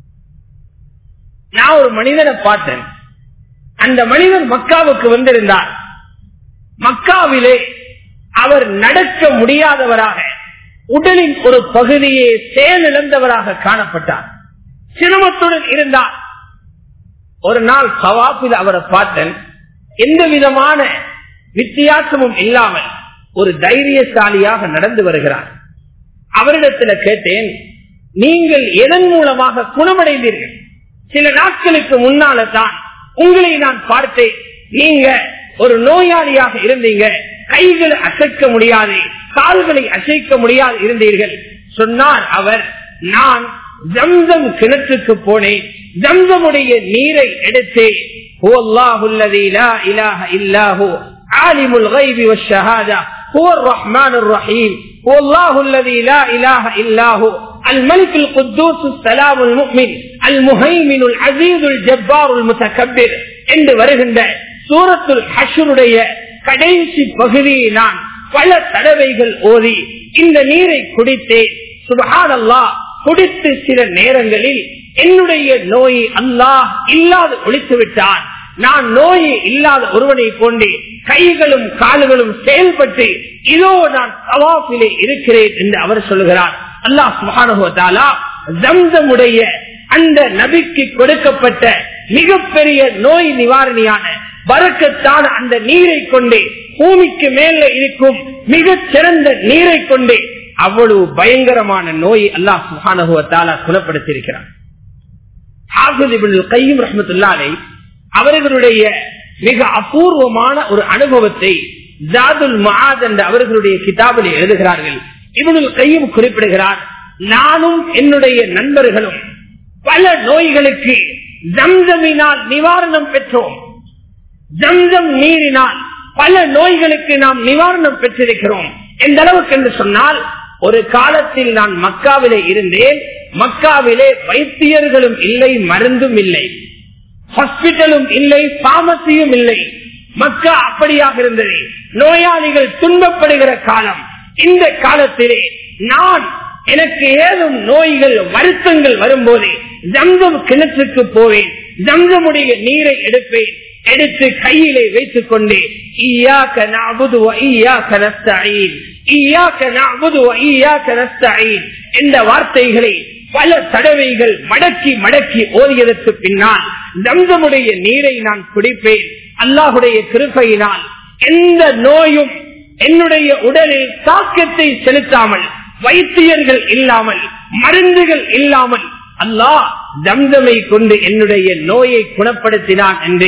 நான் ஒரு மனிதனை பார்த்தேன் அந்த மனிதன் மக்காவுக்கு வந்திருந்தார் மக்காவிலே அவர் நடக்க முடியாதவராக உடலின் ஒரு பகுதியை செயலிழந்தவராக காணப்பட்டார் சிரமத்துடன் இருந்தார் ஒரு நாள் சவாப்பில் அவரை பார்த்தேன் எந்த விதமான வித்தியாசமும் இல்லாமல் ஒரு தைரியசாலியாக நடந்து வருகிறார் அவரிடத்துல கேட்டேன் நீங்கள் எதன் மூலமாக குணமடைந்தீர்கள் சில நாட்களுக்கு முன்னால தான் உங்களை நான் பார்த்தேன் நீங்க ஒரு நோயாளியாக இருந்தீங்க கைகளை அசைக்க முடியாது கால்களை அசைக்க முடியாது இருந்தீர்கள் சொன்னார் அவர் நான் ஜம்சம் கிணற்றுக்கு போனேன் ஜம்சமுடைய நீரை எடுத்து عالم الغيب والشهادة هو الرحمن الرحيم هو الله الذي لا إله إلا هو الملك القدوس السلام المؤمن المهيمن العزيز الجبار المتكبر என்று வருகின்ற சூரத்துல் ஹஷருடைய கடைசி பகுதியை நான் பல தடவைகள் ஓதி இந்த நீரை குடித்தேன் சுபஹானல்லா குடித்து சில நேரங்களில் என்னுடைய நோயை அல்லாஹ் இல்லாது ஒழித்து விட்டான் நான் நோயை இல்லாத ஒருவனை கொண்டு கைகளும் கால்களும் செயல்பட்டு இதோ நான் சவாஃபிலே இருக்கிறேன் என்று அவர் சொல்லுகிறார் அல்லாஹ் சுகானுவத்தாலா ஜம்சமுடைய அந்த நபிக்கு கொடுக்கப்பட்ட மிகப்பெரிய நோய் நிவாரணியான வரக்கத்தான அந்த நீரை கொண்டு பூமிக்கு மேல இருக்கும் மிகச் சிறந்த நீரை கொண்டு அவ்வளவு பயங்கரமான நோய் அல்லாஹ் சுகானுவத்தாலா குணப்படுத்தியிருக்கிறார் கையும் ரஹமத்துல்லாலை அவர்களுடைய மிக அபூர்வமான ஒரு அனுபவத்தை ஜாதுல் மகாத் என்ற அவர்களுடைய கிதாபில் எழுதுகிறார்கள் இவனுள் கையும் குறிப்பிடுகிறார் நானும் என்னுடைய நண்பர்களும் பல நோய்களுக்கு ஜம்சமினால் நிவாரணம் பெற்றோம் ஜம்சம் நீரினால் பல நோய்களுக்கு நாம் நிவாரணம் பெற்றிருக்கிறோம் எந்த அளவுக்கு என்று சொன்னால் ஒரு காலத்தில் நான் மக்காவிலே இருந்தேன் மக்காவிலே வைத்தியர்களும் இல்லை மருந்தும் இல்லை ஹாஸ்பிட்டலும் இல்லை பாமசியும் இல்லை மக்கா அப்படியாக இருந்தது நோயாளிகள் துன்பப்படுகிற காலம் இந்த காலத்திலே நான் எனக்கு ஏதும் நோய்கள் வருத்தங்கள் வரும்போது ஜங்கம் கிணற்றுக்கு போவேன் ஜங்கமுடைய நீரை எடுப்பேன் எடுத்து கையிலே வைத்துக் கொண்டு ஈயாக்க நஅபுது வ ஈயாக்க நஸ்தஈன் ஈயாக்க நஅபுது வ ஈயாக்க நஸ்தஈன் இந்த வார்த்தைகளை பல தடவைகள் மடக்கி மடக்கி ஓதியதற்கு பின்னால் தம்சமுடைய நீரை நான் குடிப்பேன் அல்லாஹுடைய கிருப்பையினால் எந்த நோயும் என்னுடைய உடலில் தாக்கத்தை செலுத்தாமல் வைத்தியர்கள் இல்லாமல் மருந்துகள் இல்லாமல் அல்லாஹ் தம்தமை கொண்டு என்னுடைய நோயை குணப்படுத்தினான் என்று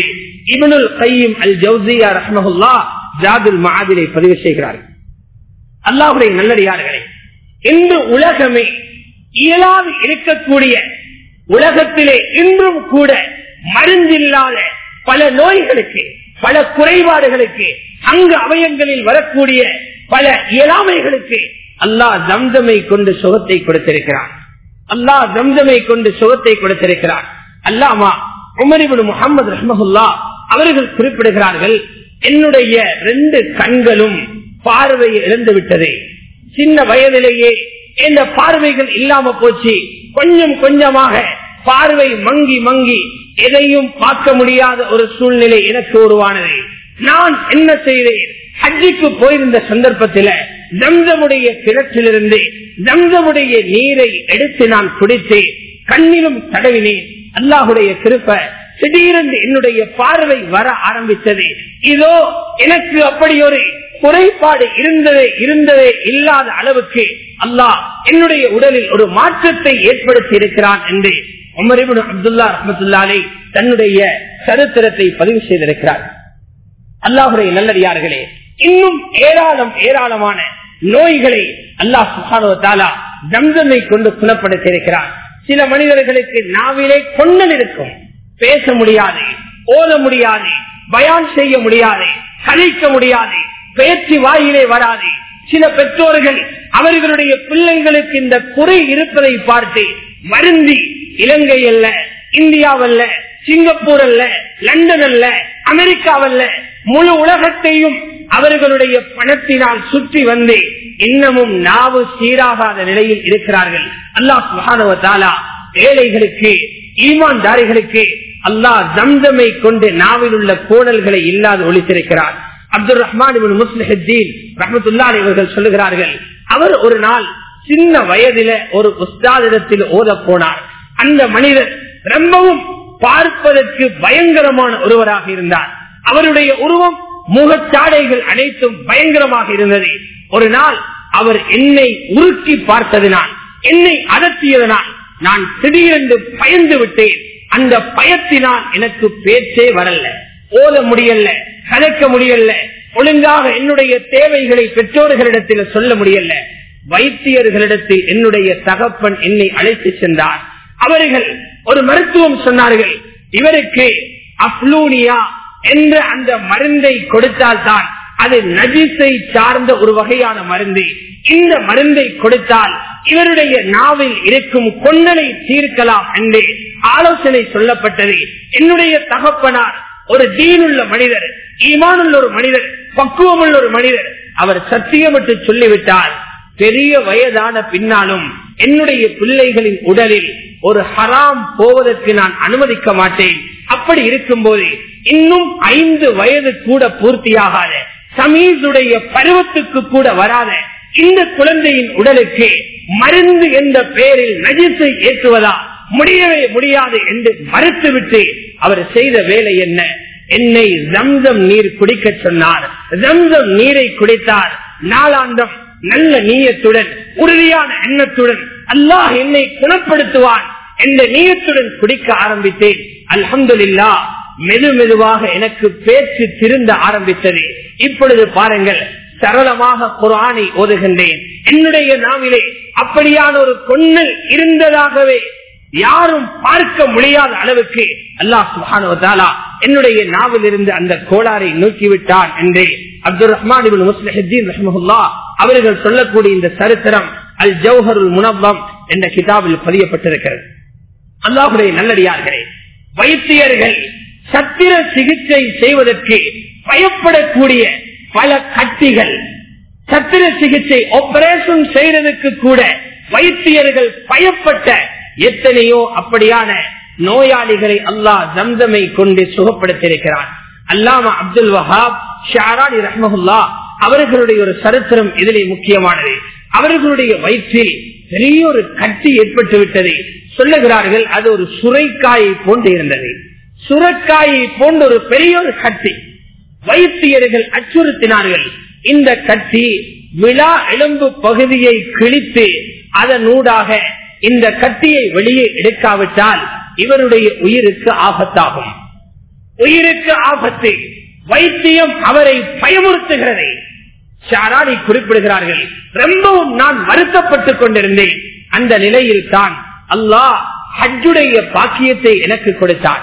இவனுல் கையும் அல் ஜவுசியா ரஹ்மஹுல்லா ஜாதுல் மாதிரை பதிவு செய்கிறார்கள் அல்லாஹுடைய நல்லடியார்களே இன்று உலகமே இயலாது இருக்கக்கூடிய உலகத்திலே இன்றும் கூட மருந்தில்லாத பல நோய்களுக்கு பல குறைபாடுகளுக்கு அங்கு அவயங்களில் வரக்கூடிய பல இயலாமைகளுக்கு அல்லாஹ் ஜம்தமை கொண்டு சுகத்தை கொடுத்திருக்கிறான் அல்லாஹ் ஜம்தமை கொண்டு சுகத்தை கொடுத்திருக்கிறான் அல்லாமா உமரிபுன் முகமது ரஹ்மஹுல்லா அவர்கள் குறிப்பிடுகிறார்கள் என்னுடைய ரெண்டு கண்களும் பார்வையை இழந்து விட்டது சின்ன வயதிலேயே இந்த பார்வைகள் இல்லாம போச்சு கொஞ்சம் கொஞ்சமாக பார்வை மங்கி மங்கி எதையும் பார்க்க முடியாத ஒரு சூழ்நிலை எனக்கு உருவானது நான் என்ன செய்தேன் ஹஜ்ஜிக்கு போயிருந்த சந்தர்ப்பத்தில் ஜம்சமுடைய கிணற்றிலிருந்து ஜம்சமுடைய நீரை எடுத்து நான் குடித்து கண்ணிலும் தடவினேன் அல்லாஹுடைய கிருப்ப திடீரென்று என்னுடைய பார்வை வர ஆரம்பித்தது இதோ எனக்கு அப்படி ஒரு குறைபாடு இருந்ததே இருந்ததே இல்லாத அளவுக்கு அல்லாஹ் என்னுடைய உடலில் ஒரு மாற்றத்தை ஏற்படுத்தி இருக்கிறான் என்று உமரிபுன் அப்துல்லா ரஹமத்துல்லாலே தன்னுடைய சரித்திரத்தை பதிவு செய்திருக்கிறார் அல்லாஹுடைய நல்லடியார்களே இன்னும் ஏராளம் ஏராளமான நோய்களை அல்லாஹ் சுகானுவத்தாலா ஜம்சமை கொண்டு குணப்படுத்தி இருக்கிறார் சில மனிதர்களுக்கு நாவிலே கொண்டல் இருக்கும் பேச முடியாது ஓத முடியாது பயான் செய்ய முடியாது கழிக்க முடியாது பேச்சு வாயிலே வராது சில பெற்றோர்கள் அவர்களுடைய பிள்ளைங்களுக்கு இந்த குறை இருப்பதை பார்த்து வருந்தி இலங்கை அல்ல இந்தியாவல்ல சிங்கப்பூர் அல்ல லண்டன் அல்ல அமெரிக்காவல்ல முழு உலகத்தையும் அவர்களுடைய பணத்தினால் சுற்றி வந்து இன்னமும் நாவு சீராகாத நிலையில் இருக்கிறார்கள் அல்லாஹ் சுகானுவத்தாலா ஏழைகளுக்கு ஈமான்தாரிகளுக்கு அல்லாஹ் ஜம்தமை கொண்டு நாவில் உள்ள கோணல்களை இல்லாது ஒழித்திருக்கிறார் அப்துல் ரஹ்மான் முஸ்லிஹீன் ரஹமத்துல்லான் இவர்கள் சொல்லுகிறார்கள் அவர் ஒரு நாள் சின்ன வயதில ஒரு உஸ்தாதிடத்தில் ஓத போனார் அந்த மனிதர் ரொம்பவும் பார்ப்பதற்கு பயங்கரமான ஒருவராக இருந்தார் அவருடைய உருவம் முகச்சாடைகள் அனைத்தும் பயங்கரமாக இருந்தது ஒரு நாள் அவர் என்னை உருக்கி பார்த்ததினால் என்னை அதட்டியதனால் நான் திடீரென்று பயந்து விட்டேன் அந்த பயத்தினால் எனக்கு பேச்சே வரல ஓத முடியல கலைக்க முடியல ஒழுங்காக என்னுடைய தேவைகளை பெற்றோர்களிடத்தில் சொல்ல முடியல வைத்தியர்களிடத்தில் என்னுடைய தகப்பன் என்னை அழைத்து சென்றார் அவர்கள் ஒரு மருத்துவம் சொன்னார்கள் இவருக்கு அப்ளூனியா என்ற அந்த மருந்தை கொடுத்தால்தான் அது நஜிஸை சார்ந்த ஒரு வகையான மருந்து இந்த மருந்தை கொடுத்தால் இவருடைய நாவில் இருக்கும் கொன்னலை தீர்க்கலாம் என்று ஆலோசனை சொல்லப்பட்டது என்னுடைய தகப்பனார் ஒரு தீனுள்ள மனிதர் ஈமானுள்ள ஒரு மனிதர் பக்குவமுள்ள ஒரு மனிதர் அவர் சத்தியமிட்டு சொல்லிவிட்டார் பெரிய வயதான பின்னாலும் என்னுடைய பிள்ளைகளின் உடலில் ஒரு ஹராம் போவதற்கு நான் அனுமதிக்க மாட்டேன் அப்படி இருக்கும் போது இன்னும் ஐந்து வயது கூட பூர்த்தியாகாத சமீசுடைய பருவத்துக்கு கூட வராத இந்த குழந்தையின் உடலுக்கு மருந்து என்ற பெயரில் நஜிசை ஏற்றுவதா முடியவே முடியாது என்று மறுத்துவிட்டு அவர் செய்த வேலை என்ன என்னை ஜம்சம் நீர் குடிக்க சொன்னார் ஜம்சம் நீரை குடித்தார் நாளாந்தம் நல்ல நீயத்துடன் உறுதியான எண்ணத்துடன் அல்லாஹ் என்னை குணப்படுத்துவான் என்ற நீயத்துடன் குடிக்க ஆரம்பித்தேன் அல்ஹம்துலில்லா மெது மெதுவாக எனக்கு பேச்சு திருந்த ஆரம்பித்தது இப்பொழுது பாருங்கள் சரளமாக குரானை ஓதுகின்றேன் என்னுடைய நாவிலே அப்படியான ஒரு கொன்னல் இருந்ததாகவே யாரும் பார்க்க முடியாத அளவுக்கு அல்லாஹ் சுஹானுவதாலா என்னுடைய நாவில் இருந்து அந்த கோளாறை நோக்கிவிட்டான் என்று அப்துல் ரஹ்மான் முஸ்லிஹீன் ரஹமுல்லா அவர்கள் சொல்லக்கூடிய இந்த சரித்திரம் அல் ஜௌஹருல் முனவம் என்ற கிதாபில் பதியப்பட்டிருக்கிறது அல்லாஹுடைய நல்லடியார்களே வைத்தியர்கள் சத்திர சிகிச்சை செய்வதற்கு பயப்படக்கூடிய பல கட்டிகள் சத்திர சிகிச்சை ஆபரேஷன் செய்யறதுக்கு கூட வைத்தியர்கள் பயப்பட்ட எத்தனையோ அப்படியான நோயாளிகளை அல்லாஹ் ஜம்தமை கொண்டு சுகப்படுத்தியிருக்கிறார் அல்லாம அப்துல் வஹாப் ஷாரானி ரஹ்மஹுல்லா அவர்களுடைய ஒரு சரித்திரம் இதிலே முக்கியமானது அவர்களுடைய வயிற்றில் பெரிய ஒரு கட்டி ஏற்பட்டு விட்டது சொல்லுகிறார்கள் அது ஒரு சுரைக்காயை போன்று இருந்தது சுரக்காயை போன்ற ஒரு பெரிய ஒரு கட்டி வைத்தியர்கள் அச்சுறுத்தினார்கள் இந்த கட்டி விழா எலும்பு பகுதியை கிழித்து அதனூடாக இந்த கட்டியை வெளியே எடுக்காவிட்டால் இவருடைய உயிருக்கு ஆபத்தாகும் உயிருக்கு ஆபத்து வைத்தியம் அவரை பயமுறுத்துகிறது ஷாராணி குறிப்பிடுகிறார்கள் ரொம்பவும் நான் வருத்தப்பட்டுக் கொண்டிருந்தேன் அந்த நிலையில் தான் அல்லாஹ் ஹஜ்ஜுடைய பாக்கியத்தை எனக்கு கொடுத்தான்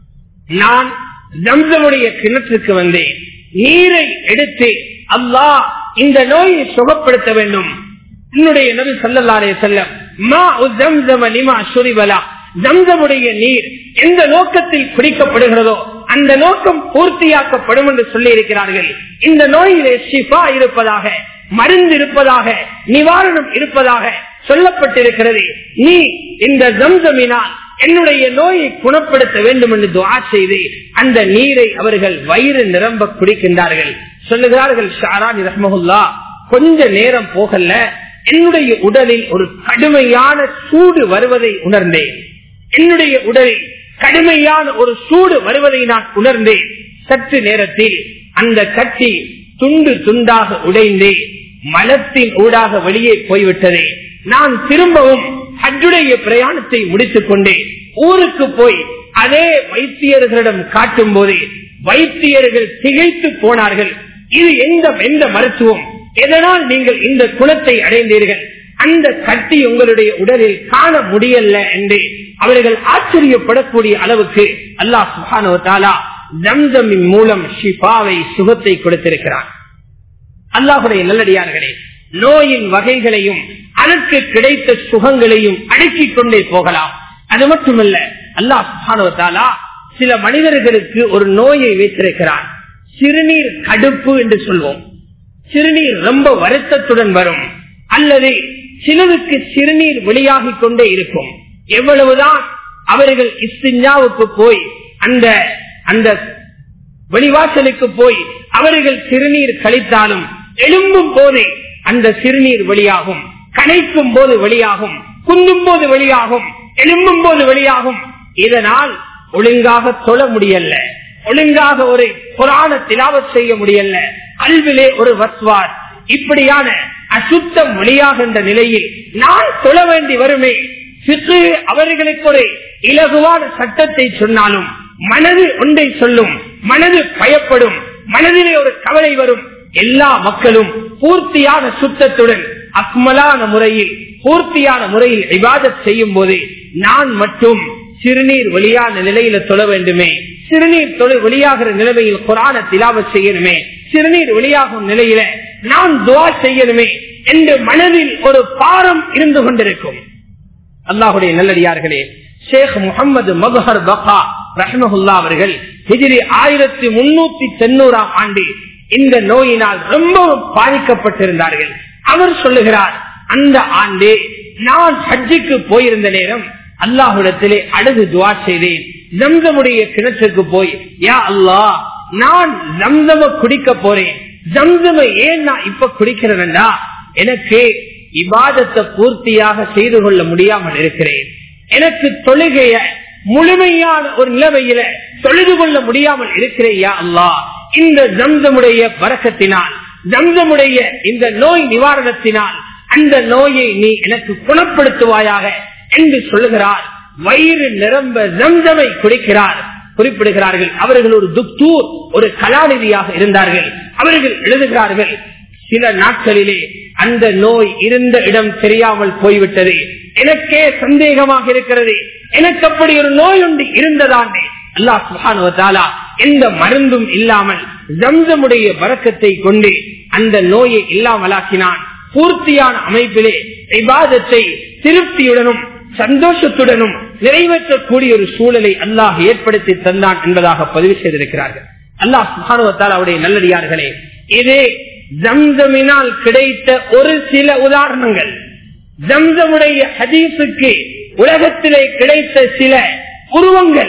நான் ஜம்சமுடைய கிணற்றுக்கு வந்தேன் நீரை எடுத்து அல்லாஹ் இந்த நோயை சுகப்படுத்த வேண்டும் என்னுடைய நபி சொல்லல்லாரே செல்லம் மா உஜம்சம லிமா சுரிவலா ஜம்சமுடைய நீர் எந்த நோக்கத்தில் குடிக்கப்படுகிறதோ அந்த நோக்கம் பூர்த்தியாக்கப்படும் என்று சொல்லி இருக்கிறார்கள் இந்த நோயிலே ஷிஃபா இருப்பதாக மருந்து இருப்பதாக நிவாரணம் இருப்பதாக சொல்லப்பட்டிருக்கிறது நீ இந்த ஜம்சமினால் என்னுடைய நோயை குணப்படுத்த வேண்டும் என்று துவா செய்து அந்த நீரை அவர்கள் வயிறு நிரம்ப குடிக்கின்றார்கள் சொல்லுகிறார்கள் ஷாரானி ரஹ்மஹுல்லா கொஞ்ச நேரம் போகல என்னுடைய உடலில் ஒரு கடுமையான சூடு வருவதை உணர்ந்தேன் என்னுடைய உடலில் கடுமையான ஒரு சூடு வருவதை நான் உணர்ந்தேன் சற்று நேரத்தில் அந்த கட்டி துண்டு துண்டாக உடைந்து மலத்தின் ஊடாக வெளியே போய்விட்டது நான் திரும்பவும் ஹஜ்ஜுடைய பிரயாணத்தை முடித்துக் கொண்டு ஊருக்கு போய் அதே வைத்தியர்களிடம் காட்டும் போது வைத்தியர்கள் திகைத்து போனார்கள் இது எந்த எந்த மருத்துவம் எதனால் நீங்கள் இந்த குணத்தை அடைந்தீர்கள் அந்த கட்டி உங்களுடைய உடலில் காண முடியல என்று அவர்கள் ஆச்சரியப்படக்கூடிய அளவுக்கு அல்லாஹ் சுஹானுவத்தாலா ஜம்சமின் மூலம் ஷிஃபாவை சுகத்தை கொடுத்திருக்கிறார் அல்லாஹுடைய நல்லடியார்களே நோயின் வகைகளையும் அதற்கு கிடைத்த சுகங்களையும் அடுக்கிக் கொண்டே போகலாம் அது மட்டுமல்ல அல்லாஹ் சுஹானுவத்தாலா சில மனிதர்களுக்கு ஒரு நோயை வைத்திருக்கிறார் சிறுநீர் கடுப்பு என்று சொல்வோம் சிறுநீர் ரொம்ப வருத்தத்துடன் வரும் அல்லது சிலருக்கு சிறுநீர் வெளியாகிக் கொண்டே இருக்கும் எவ்வளவுதான் அவர்கள் இஸ்திஞ்சாவுக்கு போய் அந்த அந்த வெளிவாசலுக்கு போய் அவர்கள் சிறுநீர் கழித்தாலும் எழும்பும் போது அந்த சிறுநீர் வெளியாகும் கணைக்கும் போது வெளியாகும் குந்தும் போது வெளியாகும் எழும்பும் போது வெளியாகும் இதனால் ஒழுங்காக தொழ முடியல ஒழுங்காக ஒரு புராண திலாவத் செய்ய முடியல அல்விலே ஒரு வஸ்வார் இப்படியான அசுத்தம் வெளியாகின்ற நிலையில் நான் தொழ வேண்டி வருமே சிற்று அவர்களுக்கு ஒரு இலகுவான சட்டத்தை சொன்னாலும் மனது ஒன்றை சொல்லும் மனது பயப்படும் மனதிலே ஒரு கவலை வரும் எல்லா மக்களும் பூர்த்தியான சுத்தத்துடன் அக்மலான முறையில் பூர்த்தியான முறையில் விவாதம் செய்யும் போது நான் மட்டும் சிறுநீர் வெளியான நிலையில தொழ வேண்டுமே சிறுநீர் தொழில் வெளியாகிற நிலைமையில் குரான திலாவ செய்யணுமே சிறுநீர் வெளியாகும் நிலையில நான் துவா செய்யணுமே என்று மனதில் ஒரு பாரம் இருந்து கொண்டிருக்கும் அல்லாஹுடைய நல்லடியார்களே ஷேக் முகமது மதுஹர் பகா ரஹ்மஹுல்லா அவர்கள் ஹிஜிரி ஆயிரத்தி முன்னூத்தி தொண்ணூறாம் ஆண்டு இந்த நோயினால் ரொம்பவும் பாதிக்கப்பட்டிருந்தார்கள் அவர் சொல்லுகிறார் அந்த ஆண்டே நான் ஹஜ்ஜுக்கு போயிருந்த நேரம் அல்லாஹுடத்திலே அழுது துவா செய்தேன் ஜம்சமுடைய கிணற்றுக்கு போய் யா அல்லாஹ் நான் ஜம்சம குடிக்க போறேன் ஜம்சம ஏன் நான் இப்ப குடிக்கிறேன்டா எனக்கு இபாதத்தை பூர்த்தியாக செய்து கொள்ள முடியாமல் இருக்கிறேன் எனக்கு தொழுகைய முழுமையான ஒரு நிலைமையில தொழுது கொள்ள முடியாமல் இருக்கிறேன் யா அல்லாஹ் இந்த ஜம்சமுடைய வரக்கத்தினால் ஜம்சமுடைய இந்த நோய் நிவாரணத்தினால் அந்த நோயை நீ எனக்கு குணப்படுத்துவாயாக என்று சொல்லுகிறார் வயிறு நிரம்ப ஜம்சமை குடிக்கிறார் குறிப்பிடுகிறார்கள் அவர்கள் ஒரு துக்தூர் ஒரு கலாநிதியாக இருந்தார்கள் அவர்கள் எழுதுகிறார்கள் சில நாட்களிலே அந்த நோய் இருந்த இடம் தெரியாமல் போய்விட்டது எனக்கே சந்தேகமாக இருக்கிறது எனக்கு அப்படி ஒரு நோய் ஒன்று இருந்ததாண்டே அல்லாஹ் சுகானுவத்தாலா எந்த மருந்தும் இல்லாமல் ஜம்சமுடைய வரக்கத்தை கொண்டு அந்த நோயை இல்லாமலாக்கினான் பூர்த்தியான அமைப்பிலே விவாதத்தை திருப்தியுடனும் சந்தோஷத்துடனும் நிறைவேற்றக்கூடிய ஒரு சூழலை அல்லாஹ் ஏற்படுத்தி தந்தான் என்பதாக பதிவு செய்திருக்கிறார்கள் அல்லாஹ் சுகானுவத்தால் அவருடைய நல்லடியார்களே இதே ஜம்சமினால் கிடைத்த ஒரு சில உதாரணங்கள் ஜம்சமுடைய ஹதீஸுக்கு உலகத்திலே கிடைத்த சில உருவங்கள்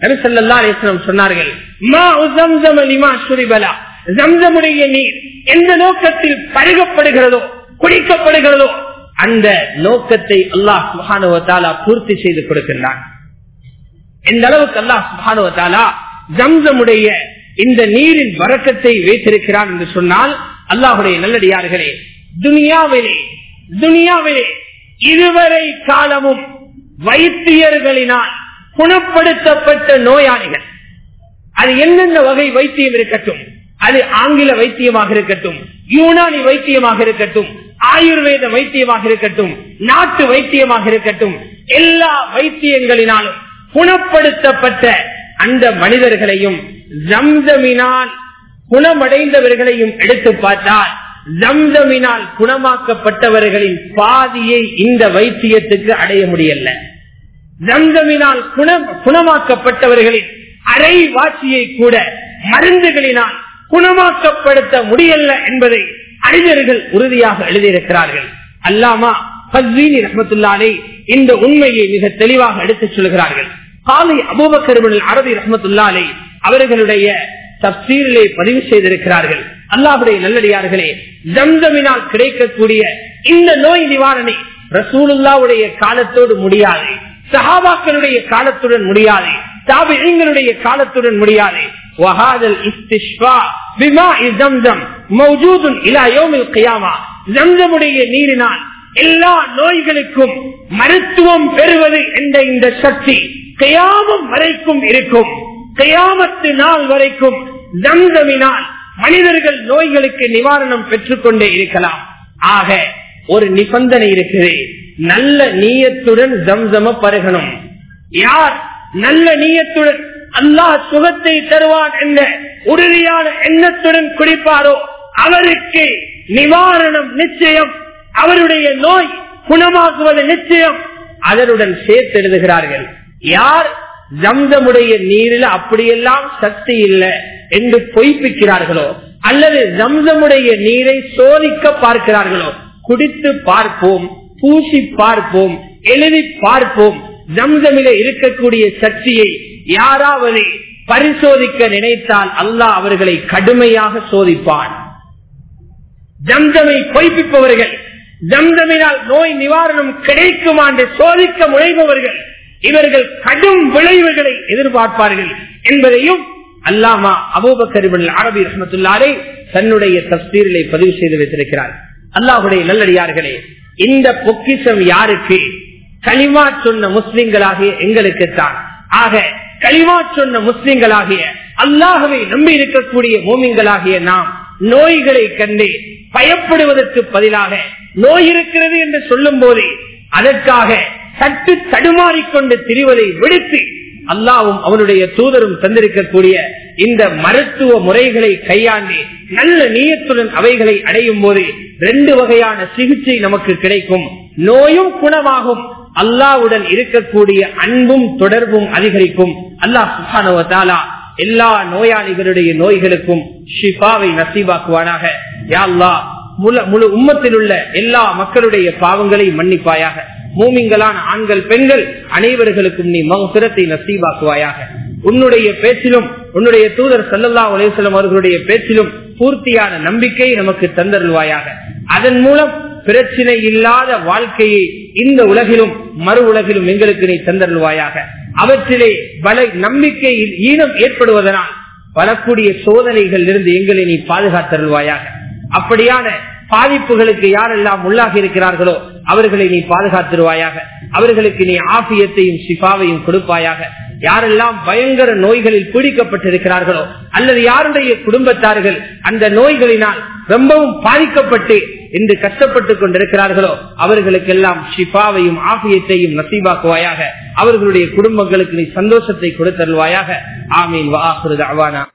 சொன்னார்கள் ஜம்சமுடைய நீர் எந்த நோக்கத்தில் பருகப்படுகிறதோ குடிக்கப்படுகிறதோ அந்த நோக்கத்தை அல்லாஹ் சுஹானுவத்தாலா பூர்த்தி செய்து கொடுக்கின்றான் எந்த அளவுக்கு அல்லாஹ் சுஹானுவத்தாலா ஜம்சமுடைய இந்த நீரின் வரக்கத்தை வைத்திருக்கிறான் என்று சொன்னால் அல்லாஹுடைய நல்லடியார்களே துனியாவிலே துனியாவிலே இதுவரை காலமும் வைத்தியர்களினால் குணப்படுத்தப்பட்ட நோயாளிகள் அது என்னென்ன வகை வைத்தியம் இருக்கட்டும் அது ஆங்கில வைத்தியமாக இருக்கட்டும் யூனானி வைத்தியமாக இருக்கட்டும் ஆயுர்வேத வைத்தியமாக இருக்கட்டும் நாட்டு வைத்தியமாக இருக்கட்டும் எல்லா வைத்தியங்களினாலும் குணப்படுத்தப்பட்ட அந்த மனிதர்களையும் ஜம்சமினால் குணமடைந்தவர்களையும் எடுத்து பார்த்தால் ஜம்சமினால் குணமாக்கப்பட்டவர்களின் பாதியை இந்த வைத்தியத்துக்கு அடைய முடியல ஜம்சமினால் குணம் குணமாக்கப்பட்டவர்களின் அரை வாட்சியை கூட மருந்துகளினால் குணமாக்கப்படுத்த முடியல என்பதை அறிஞர்கள் உறுதியாக எழுதியிருக்கிறார்கள் அல்லாமா பஸ்வீனி ரஹமத்துல்லாலே இந்த உண்மையை மிக தெளிவாக எடுத்துச் சொல்கிறார்கள் காலை அபூபக்கருவன் அரபி ரஹமத்துல்லாலே அவர்களுடைய தப்சீரிலே பதிவு செய்திருக்கிறார்கள் அல்லாஹுடைய நல்லடியார்களே ஜம்சமினால் கிடைக்கக்கூடிய இந்த நோய் நிவாரணை ரசூலுல்லாவுடைய காலத்தோடு முடியாது சஹாபாக்களுடைய காலத்துடன் முடியாது தாபிகளுடைய காலத்துடன் முடியாது வஹாதல் இஸ்திஷ்வா பிமா இசம்சம் மௌஜூதுன் இலா யோமில் கியாமா ஜம்சமுடைய நீரினால் எல்லா நோய்களுக்கும் மருத்துவம் பெறுவது என்ற இந்த சக்தி கயாமம் வரைக்கும் இருக்கும் கயாமத்து நாள் வரைக்கும் ஜம்சமினால் மனிதர்கள் நோய்களுக்கு நிவாரணம் பெற்றுக் கொண்டே இருக்கலாம் ஆக ஒரு நிபந்தனை இருக்குது நல்ல நீயத்துடன் ஜம்சம பருகணும் யார் நல்ல நீயத்துடன் அல்லாஹ் சுகத்தை தருவான் என்ற உறுதியான எண்ணத்துடன் குடிப்பாரோ அவருக்கு நிவாரணம் நிச்சயம் அவருடைய நோய் குணமாக்குவது நிச்சயம் அதனுடன் சேர்த்து எழுதுகிறார்கள் யார் ஜம்சமுடைய நீரில் அப்படியெல்லாம் சக்தி இல்லை என்று பொய்ப்பிக்கிறார்களோ அல்லது ஜம்சமுடைய நீரை சோதிக்க பார்க்கிறார்களோ குடித்து பார்ப்போம் பூசி பார்ப்போம் எழுதி பார்ப்போம் ஜம்சமில இருக்கக்கூடிய சக்தியை யாராவது பரிசோதிக்க நினைத்தால் அல்லாஹ் அவர்களை கடுமையாக சோதிப்பான் ஜம்சமை பொய்ப்பிப்பவர்கள் ஜம்சமினால் நோய் நிவாரணம் கிடைக்குமா என்று சோதிக்க முனைபவர்கள் இவர்கள் கடும் விளைவுகளை எதிர்பார்ப்பார்கள் என்பதையும் அல்லாமா அபூபக்கரிபன் அரபி ரஹமத்துல்லாரே தன்னுடைய தப்சீரிலே பதிவு செய்து வைத்திருக்கிறார் அல்லாஹுடைய நல்லடியார்களே இந்த பொக்கிஷம் யாருக்கு களிமா சொன்ன முஸ்லிம்களாகிய எங்களுக்குத்தான் ஆக களிமா சொன்ன முஸ்லிம்களாகிய அல்லாஹவை நம்பி இருக்கக்கூடிய மோமின்களாகிய நாம் நோய்களை கண்டு பயப்படுவதற்கு பதிலாக நோய் இருக்கிறது என்று சொல்லும் போது அதற்காக சட்டு தடுமாறிக்கொண்டு திரிவதை விடுத்து அல்லாவும் அவனுடைய தூதரும் தந்திருக்கக்கூடிய இந்த மருத்துவ முறைகளை கையாண்டு நல்ல நீயத்துடன் அவைகளை அடையும் போது ரெண்டு வகையான சிகிச்சை நமக்கு கிடைக்கும் நோயும் குணமாகும் அல்லாவுடன் இருக்கக்கூடிய அன்பும் தொடர்பும் அதிகரிக்கும் அல்லாஹ் சுஹானுவத்தாலா எல்லா நோயாளிகளுடைய நோய்களுக்கும் ஷிஃபாவை நசீபாக்குவானாக யாழ்லா முழு முழு உம்மத்தில் உள்ள எல்லா மக்களுடைய பாவங்களை மன்னிப்பாயாக மூமிங்களான ஆண்கள் பெண்கள் அனைவர்களுக்கும் நீ மகசுரத்தை நசீபாக்குவாயாக உன்னுடைய பேச்சிலும் உன்னுடைய தூதர் சல்லல்லா அலேஸ்லம் அவர்களுடைய பேச்சிலும் பூர்த்தியான நம்பிக்கை நமக்கு தந்தருள்வாயாக அதன் மூலம் பிரச்சனை இல்லாத வாழ்க்கையை இந்த உலகிலும் மறு உலகிலும் எங்களுக்கு நீ தந்தருள்வாயாக அவற்றிலே பல நம்பிக்கையில் ஈனம் ஏற்படுவதனால் வரக்கூடிய சோதனைகள் இருந்து எங்களை நீ பாதுகாத்தருள்வாயாக அப்படியான பாதிப்புகளுக்கு யாரெல்லாம் உள்ளாகி இருக்கிறார்களோ அவர்களை நீ பாதுகாத்திருவாயாக அவர்களுக்கு நீ ஆபியத்தையும் சிபாவையும் கொடுப்பாயாக யாரெல்லாம் பயங்கர நோய்களில் பீடிக்கப்பட்டிருக்கிறார்களோ அல்லது யாருடைய குடும்பத்தார்கள் அந்த நோய்களினால் ரொம்பவும் பாதிக்கப்பட்டு இன்று கஷ்டப்பட்டுக் கொண்டிருக்கிறார்களோ அவர்களுக்கெல்லாம் ஷிஃபாவையும் ஆபியத்தையும் நசீபாக்குவாயாக அவர்களுடைய குடும்பங்களுக்கு நீ சந்தோஷத்தை கொடுத்தருவாயாக ஆமீன் வாஹுரு அவானா